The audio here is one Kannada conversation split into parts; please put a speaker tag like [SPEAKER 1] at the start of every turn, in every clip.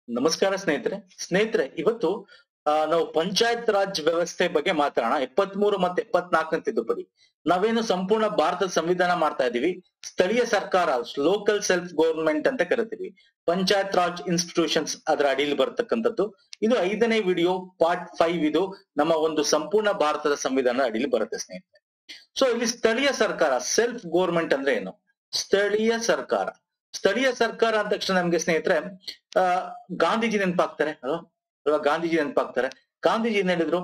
[SPEAKER 1] ನಮಸ್ಕಾರ ಸ್ನೇಹಿತರೆ ಸ್ನೇಹಿತರೆ ಇವತ್ತು ಆ, ನಾವು ಪಂಚಾಯತ್ ರಾಜ್ ವ್ಯವಸ್ಥೆ ಬಗ್ಗೆ ಮಾತಾಡೋಣ ಎಪ್ಪತ್ಮೂರು ಮತ್ತೆ ಎಪ್ಪತ್ನಾಲ್ಕನೇ ತಿದ್ದುಪಡಿ ನಾವೇನು ಸಂಪೂರ್ಣ ಭಾರತದ ಸಂವಿಧಾನ ಮಾಡ್ತಾ ಇದೀವಿ ಸ್ಥಳೀಯ ಸರ್ಕಾರ ಲೋಕಲ್ ಸೆಲ್ಫ್ ಗವರ್ಮೆಂಟ್ ಅಂತ ಕರಿತೀವಿ ಪಂಚಾಯತ್ ರಾಜ್ ಇನ್ಸ್ಟಿಟ್ಯೂಷನ್ಸ್ ಅದರ ಅಡಿಯಲ್ಲಿ ಬರ್ತಕ್ಕಂಥದ್ದು ಇದು ಐದನೇ ವಿಡಿಯೋ ಪಾರ್ಟ್ ಫೈವ್ ಇದು ನಮ್ಮ ಒಂದು ಸಂಪೂರ್ಣ ಭಾರತದ ಸಂವಿಧಾನ ಅಡಿಯಲ್ಲಿ ಬರುತ್ತೆ ಸ್ನೇಹಿತರೆ ಸೊ ಇಲ್ಲಿ ಸ್ಥಳೀಯ ಸರ್ಕಾರ ಸೆಲ್ಫ್ ಗವರ್ಮೆಂಟ್ ಅಂದ್ರೆ ಏನು ಸ್ಥಳೀಯ ಸರ್ಕಾರ ಸ್ಥಳೀಯ ಸರ್ಕಾರ ಅಂದ ತಕ್ಷಣ ನಮ್ಗೆ ಸ್ನೇಹಿತರೆ ಆ ಗಾಂಧೀಜಿ ನೆನಪಾಗ್ತಾರೆ ಅಲ್ವಾ ಅಲ್ವಾ ಗಾಂಧೀಜಿ ನೆನಪಾಗ್ತಾರೆ ಗಾಂಧೀಜಿ ಏನ್ ಹೇಳಿದ್ರು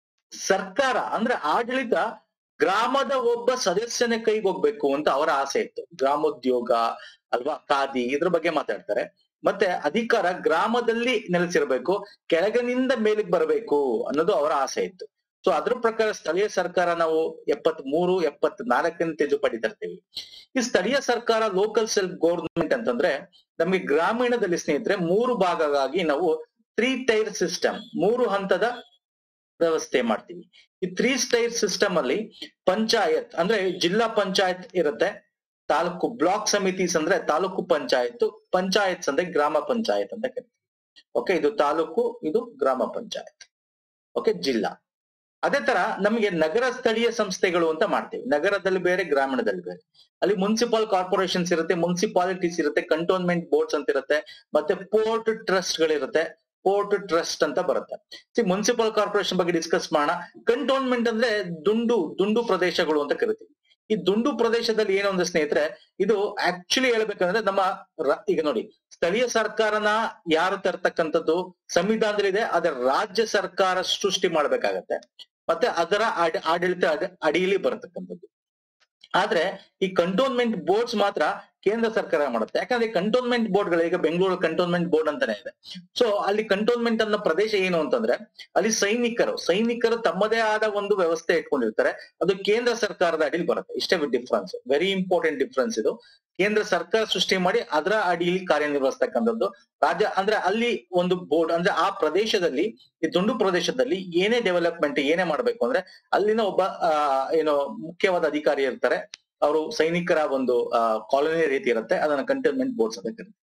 [SPEAKER 1] ಸರ್ಕಾರ ಅಂದ್ರೆ ಆಡಳಿತ ಗ್ರಾಮದ ಒಬ್ಬ ಸದಸ್ಯನ ಕೈಗೆ ಹೋಗ್ಬೇಕು ಅಂತ ಅವರ ಆಸೆ ಇತ್ತು ಗ್ರಾಮೋದ್ಯೋಗ ಅಲ್ವಾ ಖಾದಿ ಇದ್ರ ಬಗ್ಗೆ ಮಾತಾಡ್ತಾರೆ ಮತ್ತೆ ಅಧಿಕಾರ ಗ್ರಾಮದಲ್ಲಿ ನೆಲೆಸಿರ್ಬೇಕು ಕೆಳಗಿನಿಂದ ಮೇಲಿಗೆ ಬರಬೇಕು ಅನ್ನೋದು ಅವರ ಆಸೆ ಇತ್ತು ಸೊ ಅದ್ರ ಪ್ರಕಾರ ಸ್ಥಳೀಯ ಸರ್ಕಾರ ನಾವು ಎಪ್ಪತ್ ಮೂರು ಎಪ್ಪತ್ ನಾಲ್ಕನೇ ತಿದ್ದುಪಡಿ ತರ್ತೀವಿ ಈ ಸ್ಥಳೀಯ ಸರ್ಕಾರ ಲೋಕಲ್ ಸೆಲ್ಫ್ ಗೌರ್ಮೆಂಟ್ ಅಂತಂದ್ರೆ ನಮಗೆ ಗ್ರಾಮೀಣದಲ್ಲಿ ಸ್ನೇಹಿತರೆ ಮೂರು ಭಾಗವಾಗಿ ನಾವು ತ್ರೀ ಟೈರ್ ಸಿಸ್ಟಮ್ ಮೂರು ಹಂತದ ವ್ಯವಸ್ಥೆ ಮಾಡ್ತೀವಿ ಈ ತ್ರೀ ಟೈರ್ ಸಿಸ್ಟಮ್ ಅಲ್ಲಿ ಪಂಚಾಯತ್ ಅಂದ್ರೆ ಜಿಲ್ಲಾ ಪಂಚಾಯತ್ ಇರುತ್ತೆ ತಾಲೂಕು ಬ್ಲಾಕ್ ಸಮಿತೀಸ್ ಅಂದ್ರೆ ತಾಲೂಕು ಪಂಚಾಯತ್ ಪಂಚಾಯತ್ಸ್ ಅಂದ್ರೆ ಗ್ರಾಮ ಪಂಚಾಯತ್ ಅಂತ ಕರಿತೀವಿ ಓಕೆ ಇದು ತಾಲೂಕು ಇದು ಗ್ರಾಮ ಪಂಚಾಯತ್ ಓಕೆ ಜಿಲ್ಲಾ ಅದೇ ತರ ನಮಗೆ ನಗರ ಸ್ಥಳೀಯ ಸಂಸ್ಥೆಗಳು ಅಂತ ಮಾಡ್ತೀವಿ ನಗರದಲ್ಲಿ ಬೇರೆ ಗ್ರಾಮೀಣದಲ್ಲಿ ಬೇರೆ ಅಲ್ಲಿ ಮುನ್ಸಿಪಲ್ ಕಾರ್ಪೊರೇಷನ್ಸ್ ಇರುತ್ತೆ ಮುನ್ಸಿಪಾಲಿಟೀಸ್ ಇರುತ್ತೆ ಕಂಟೋನ್ಮೆಂಟ್ ಬೋರ್ಡ್ಸ್ ಅಂತ ಇರುತ್ತೆ ಮತ್ತೆ ಪೋರ್ಟ್ ಟ್ರಸ್ಟ್ ಗಳಿರುತ್ತೆ ಪೋರ್ಟ್ ಟ್ರಸ್ಟ್ ಅಂತ ಬರುತ್ತೆ ಮುನ್ಸಿಪಲ್ ಕಾರ್ಪೊರೇಷನ್ ಬಗ್ಗೆ ಡಿಸ್ಕಸ್ ಮಾಡೋಣ ಕಂಟೋನ್ಮೆಂಟ್ ಅಂದ್ರೆ ದುಂಡು ದುಂಡು ಪ್ರದೇಶಗಳು ಅಂತ ಕರಿತೀವಿ ಈ ದುಂಡು ಪ್ರದೇಶದಲ್ಲಿ ಏನು ಅಂದ್ರೆ ಸ್ನೇಹಿತರೆ ಇದು ಆಕ್ಚುಲಿ ಹೇಳ್ಬೇಕಂದ್ರೆ ನಮ್ಮ ರ- ಈಗ ನೋಡಿ ಸ್ಥಳೀಯ ಸರ್ಕಾರನ ಯಾರು ತರ್ತಕ್ಕಂಥದ್ದು ಸಂವಿಧಾನದಲ್ಲಿದೆ ಅದರ ರಾಜ್ಯ ಸರ್ಕಾರ ಸೃಷ್ಟಿ ಮಾಡ್ಬೇಕಾಗತ್ತೆ ಮತ್ತೆ ಅದರ ಆಡ- ಆಡಳಿತ ಅಡ- ಅಡಿಯಲ್ಲಿ ಬರತಕ್ಕಂಥದ್ದು ಆದ್ರೆ ಈ ಕಂಟೋನ್ಮೆಂಟ್ ಬೋರ್ಡ್ಸ್ ಮಾತ್ರ ಕೇಂದ್ರ ಸರ್ಕಾರ ಮಾಡುತ್ತೆ ಯಾಕಂದ್ರೆ ಕಂಟೋನ್ಮೆಂಟ್ ಬೋರ್ಡ್ಗಳು ಈಗ ಬೆಂಗಳೂರು ಕಂಟೋನ್ಮೆಂಟ್ ಬೋರ್ಡ್ ಅಂತಾನೆ ಇದೆ ಸೊ ಅಲ್ಲಿ ಕಂಟೋನ್ಮೆಂಟ್ ಅನ್ನೋ ಪ್ರದೇಶ ಏನು ಅಂತಂದ್ರೆ ಅಲ್ಲಿ ಸೈನಿಕರು ಸೈನಿಕರು ತಮ್ಮದೇ ಆದ ಒಂದು ವ್ಯವಸ್ಥೆ ಇಟ್ಕೊಂಡಿರ್ತಾರೆ ಅದು ಕೇಂದ್ರ ಸರ್ಕಾರದ ಅಡಿಯಲ್ಲಿ ಬರುತ್ತೆ ಇಷ್ಟೇ ಡಿಫ್ರೆನ್ಸ್ ವೆರಿ ಇಂಪಾರ್ಟೆಂಟ್ ಡಿಫ್ರೆನ್ಸ್ ಇದು ಕೇಂದ್ರ ಸರ್ಕಾರ ಸೃಷ್ಟಿ ಮಾಡಿ ಅದರ ಅಡಿಯಲ್ಲಿ ಕಾರ್ಯನಿರ್ವಹಿಸ್ತಕ್ಕಂಥದ್ದು ರಾಜ್ಯ ಅಂದ್ರೆ ಅಲ್ಲಿ ಒಂದು ಬೋರ್ಡ್ ಅಂದ್ರೆ ಆ ಪ್ರದೇಶದಲ್ಲಿ ಈ ದುಂಡು ಪ್ರದೇಶದಲ್ಲಿ ಏನೇ ಡೆವಲಪ್ಮೆಂಟ್ ಏನೇ ಮಾಡ್ಬೇಕು ಅಂದ್ರೆ ಅಲ್ಲಿನ ಒಬ್ಬ ಆ, ಏನು ಮುಖ್ಯವಾದ ಅಧಿಕಾರಿ ಇರ್ತಾರೆ ಅವರು ಸೈನಿಕರ ಒಂದು ಕಾಲೋನಿ ರೀತಿ ಇರುತ್ತೆ ಅದನ್ನ ಕಂಟೈನ್ಮೆಂಟ್ ಬೋರ್ಡ್ಸ್ ಅಂತ ಕರೀತಾರೆ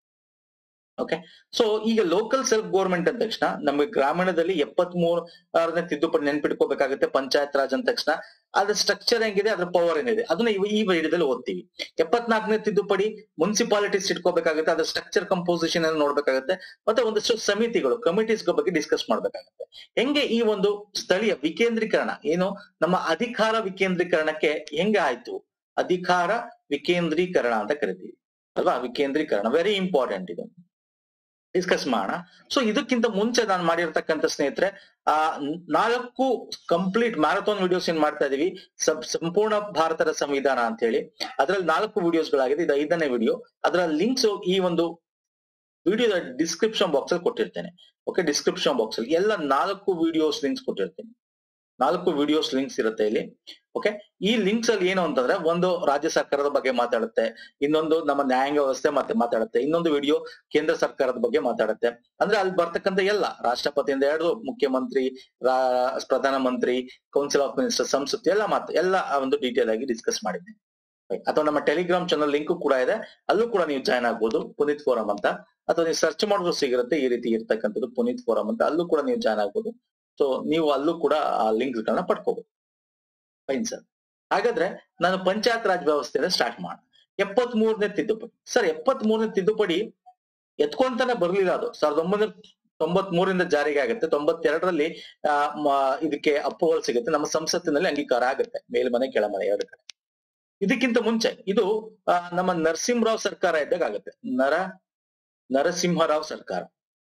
[SPEAKER 1] ಓಕೆ ಸೊ ಈಗ ಲೋಕಲ್ ಸೆಲ್ಫ್ ಗೌರ್ಮೆಂಟ್ ಅಂದ ತಕ್ಷಣ ನಮಗೆ ಗ್ರಾಮೀಣದಲ್ಲಿ ಎಪ್ಪತ್ ಮೂರನೇ ತಿದ್ದುಪಡಿ ನೆನ್ಪಿಟ್ಕೋಬೇಕಾಗುತ್ತೆ ಪಂಚಾಯತ್ ರಾಜ್ ಅಂದ ತಕ್ಷಣ ಅದ್ರ ಸ್ಟ್ರಕ್ಚರ್ ಹೆಂಗಿದೆ ಅದ್ರ ಪವರ್ ಏನಿದೆ ಅದನ್ನ ಇವ- ಈ ವಿಡಿಯೋದಲ್ಲಿ ಓದ್ತೀವಿ ಎಪ್ಪತ್ನಾಲ್ಕನೇ ತಿದ್ದುಪಡಿ ಮುನ್ಸಿಪಾಲಿಟೀಸ್ ಇಟ್ಕೋಬೇಕಾಗುತ್ತೆ ಅದ್ರ ಸ್ಟ್ರಕ್ಚರ್ ಕಂಪೋಸಿಷನ್ ಅನ್ನು ನೋಡ್ಬೇಕಾಗುತ್ತೆ ಮತ್ತೆ ಒಂದಷ್ಟು ಸಮಿತಿಗಳು ಕಮಿಟೀಸ್ ಬಗ್ಗೆ ಡಿಸ್ಕಸ್ ಮಾಡ್ಬೇಕಾಗುತ್ತೆ ಹೆಂಗೆ ಈ ಒಂದು ಸ್ಥಳೀಯ ವಿಕೇಂದ್ರೀಕರಣ ಏನು ನಮ್ಮ ಅಧಿಕಾರ ವಿಕೇಂದ್ರೀಕರಣಕ್ಕೆ ಹೆಂಗೆ ಆಯ್ತು ಅಧಿಕಾರ ವಿಕೇಂದ್ರೀಕರಣ ಅಂತ ಕರಿತೀವಿ ಅಲ್ವಾ ವಿಕೇಂದ್ರೀಕರಣ ವೆರಿ ಇಂಪಾರ್ಟೆಂಟ್ ಇದು ಡಿಸ್ಕಸ್ ಮಾಡೋಣ ಸೊ ಇದಕ್ಕಿಂತ ಮುಂಚೆ ನಾನು ಮಾಡಿರ್ತಕ್ಕಂಥ ಸ್ನೇಹಿತರೆ ಆ ನಾಲ್ಕು ಕಂಪ್ಲೀಟ್ ಮ್ಯಾರಥಾನ್ ವಿಡಿಯೋಸ್ ಏನ್ ಮಾಡ್ತಾ ಇದೀವಿ ಸಂ- ಸಂಪೂರ್ಣ ಭಾರತದ ಸಂವಿಧಾನ ಅಂತ ಹೇಳಿ ಅದ್ರಲ್ಲಿ ನಾಲ್ಕು ವಿಡಿಯೋಸ್ ಗಳಾಗಿದೆ ಇದು ಐದನೇ ವಿಡಿಯೋ ಅದರ ಲಿಂಕ್ಸ್ ಈ ಒಂದು ವಿಡಿಯೋದ ಡಿಸ್ಕ್ರಿಪ್ಷನ್ ಬಾಕ್ಸ್ ಅಲ್ಲಿ ಕೊಟ್ಟಿರ್ತೇನೆ ಓಕೆ ಡಿಸ್ಕ್ರಿಪ್ಷನ್ ಬಾಕ್ಸ್ ಅಲ್ಲಿ ಎಲ್ಲ ನಾಲ್ಕು ವಿಡಿಯೋಸ್ ಲಿಂಕ್ಸ್ ಕೊಟ್ಟಿರ್ತೀನಿ ನಾಲ್ಕು ವಿಡಿಯೋಸ್ ಲಿಂಕ್ಸ್ ಇರುತ್ತೆ ಇಲ್ಲಿ ಓಕೆ ಈ ಲಿಂಕ್ಸ್ ಅಲ್ಲಿ ಏನು ಅಂತಂದ್ರೆ ಒಂದು ರಾಜ್ಯ ಸರ್ಕಾರದ ಬಗ್ಗೆ ಮಾತಾಡುತ್ತೆ ಇನ್ನೊಂದು ನಮ್ಮ ನ್ಯಾಯಾಂಗ ವ್ಯವಸ್ಥೆ ಮತ್ತೆ ಮಾತಾಡುತ್ತೆ ಇನ್ನೊಂದು ವಿಡಿಯೋ ಕೇಂದ್ರ ಸರ್ಕಾರದ ಬಗ್ಗೆ ಮಾತಾಡುತ್ತೆ ಅಂದ್ರೆ ಅಲ್ಲಿ ಬರ್ತಕ್ಕಂಥ ಎಲ್ಲ ರಾಷ್ಟ್ರಪತಿಯಿಂದ ಹಿಡಿದು ಮುಖ್ಯಮಂತ್ರಿ ರಾ- ಪ್ರಧಾನಮಂತ್ರಿ ಕೌನ್ಸಿಲ್ ಆಫ್ ಮಿನಿಸ್ಟರ್ ಸಂಸತ್ ಎಲ್ಲ ಮಾತು ಎಲ್ಲ ಆ ಒಂದು ಡೀಟೇಲ್ ಆಗಿ ಡಿಸ್ಕಸ್ ಮಾಡಿದ್ದೆ ಅಥವಾ ನಮ್ಮ ಟೆಲಿಗ್ರಾಮ್ ಚಾನಲ್ ಲಿಂಕ್ ಕೂಡ ಇದೆ ಅಲ್ಲೂ ಕೂಡ ನೀವು ಜಾಯ್ನ್ ಆಗ್ಬೋದು ಪುನೀತ್ ಫೋರಂ ಅಂತ ಅಥವಾ ನೀವು ಸರ್ಚ್ ಮಾಡಿದ್ರು ಸಿಗಿರುತ್ತೆ ಈ ರೀತಿ ಇರ್ತಕ್ಕಂಥದ್ದು ಪುನೀತ್ ಫೋರಂ ಅಂತ ಅಲ್ಲೂ ಕೂಡ ನೀವು ಜಾಯ್ನ್ ಆಗ್ಬೋದು ಸೊ ನೀವು ಅಲ್ಲೂ ಕೂಡ ಆ ಲಿಂಕ್ ಗಳನ್ನ ಪಡ್ಕೋಬಹುದು ಫೈನ್ ಸರ್ ಹಾಗಾದ್ರೆ ನಾನು ಪಂಚಾಯತ್ ರಾಜ್ ವ್ಯವಸ್ಥೆನ ಸ್ಟಾರ್ಟ್ ಮಾಡ ಎಪ್ಪತ್ ಮೂರನೇ ತಿದ್ದುಪಡಿ ಸರ್ ಎಪ್ಪತ್ ಮೂರನೇ ತಿದ್ದುಪಡಿ ಎತ್ಕೊಂತಾನೆ ಬರ್ಲಿಲ್ಲ ಅದು ಸಾವಿರದ ಒಂಬೈನೂರ ತೊಂಬತ್ ಮೂರಿಂದ ಜಾರಿಗೆ ಆಗುತ್ತೆ ತೊಂಬತ್ತೆರಡರಲ್ಲಿ ಆ, ಮ- ಇದಕ್ಕೆ ಅಪ್ರೂವಲ್ ಸಿಗುತ್ತೆ ನಮ್ಮ ಸಂಸತ್ತಿನಲ್ಲಿ ಅಂಗೀಕಾರ ಆಗುತ್ತೆ ಮೇಲ್ಮನೆ ಕೆಳಮನೆ ಎರಡು ಕಡೆ ಇದಕ್ಕಿಂತ ಮುಂಚೆ ಇದು ಆ, ನಮ್ಮ ನರಸಿಂಹರಾವ್ ಸರ್ಕಾರ ಇದ್ದಾಗ ಆಗುತ್ತೆ ನರ ನರಸಿಂಹರಾವ್ ಸರ್ಕಾರ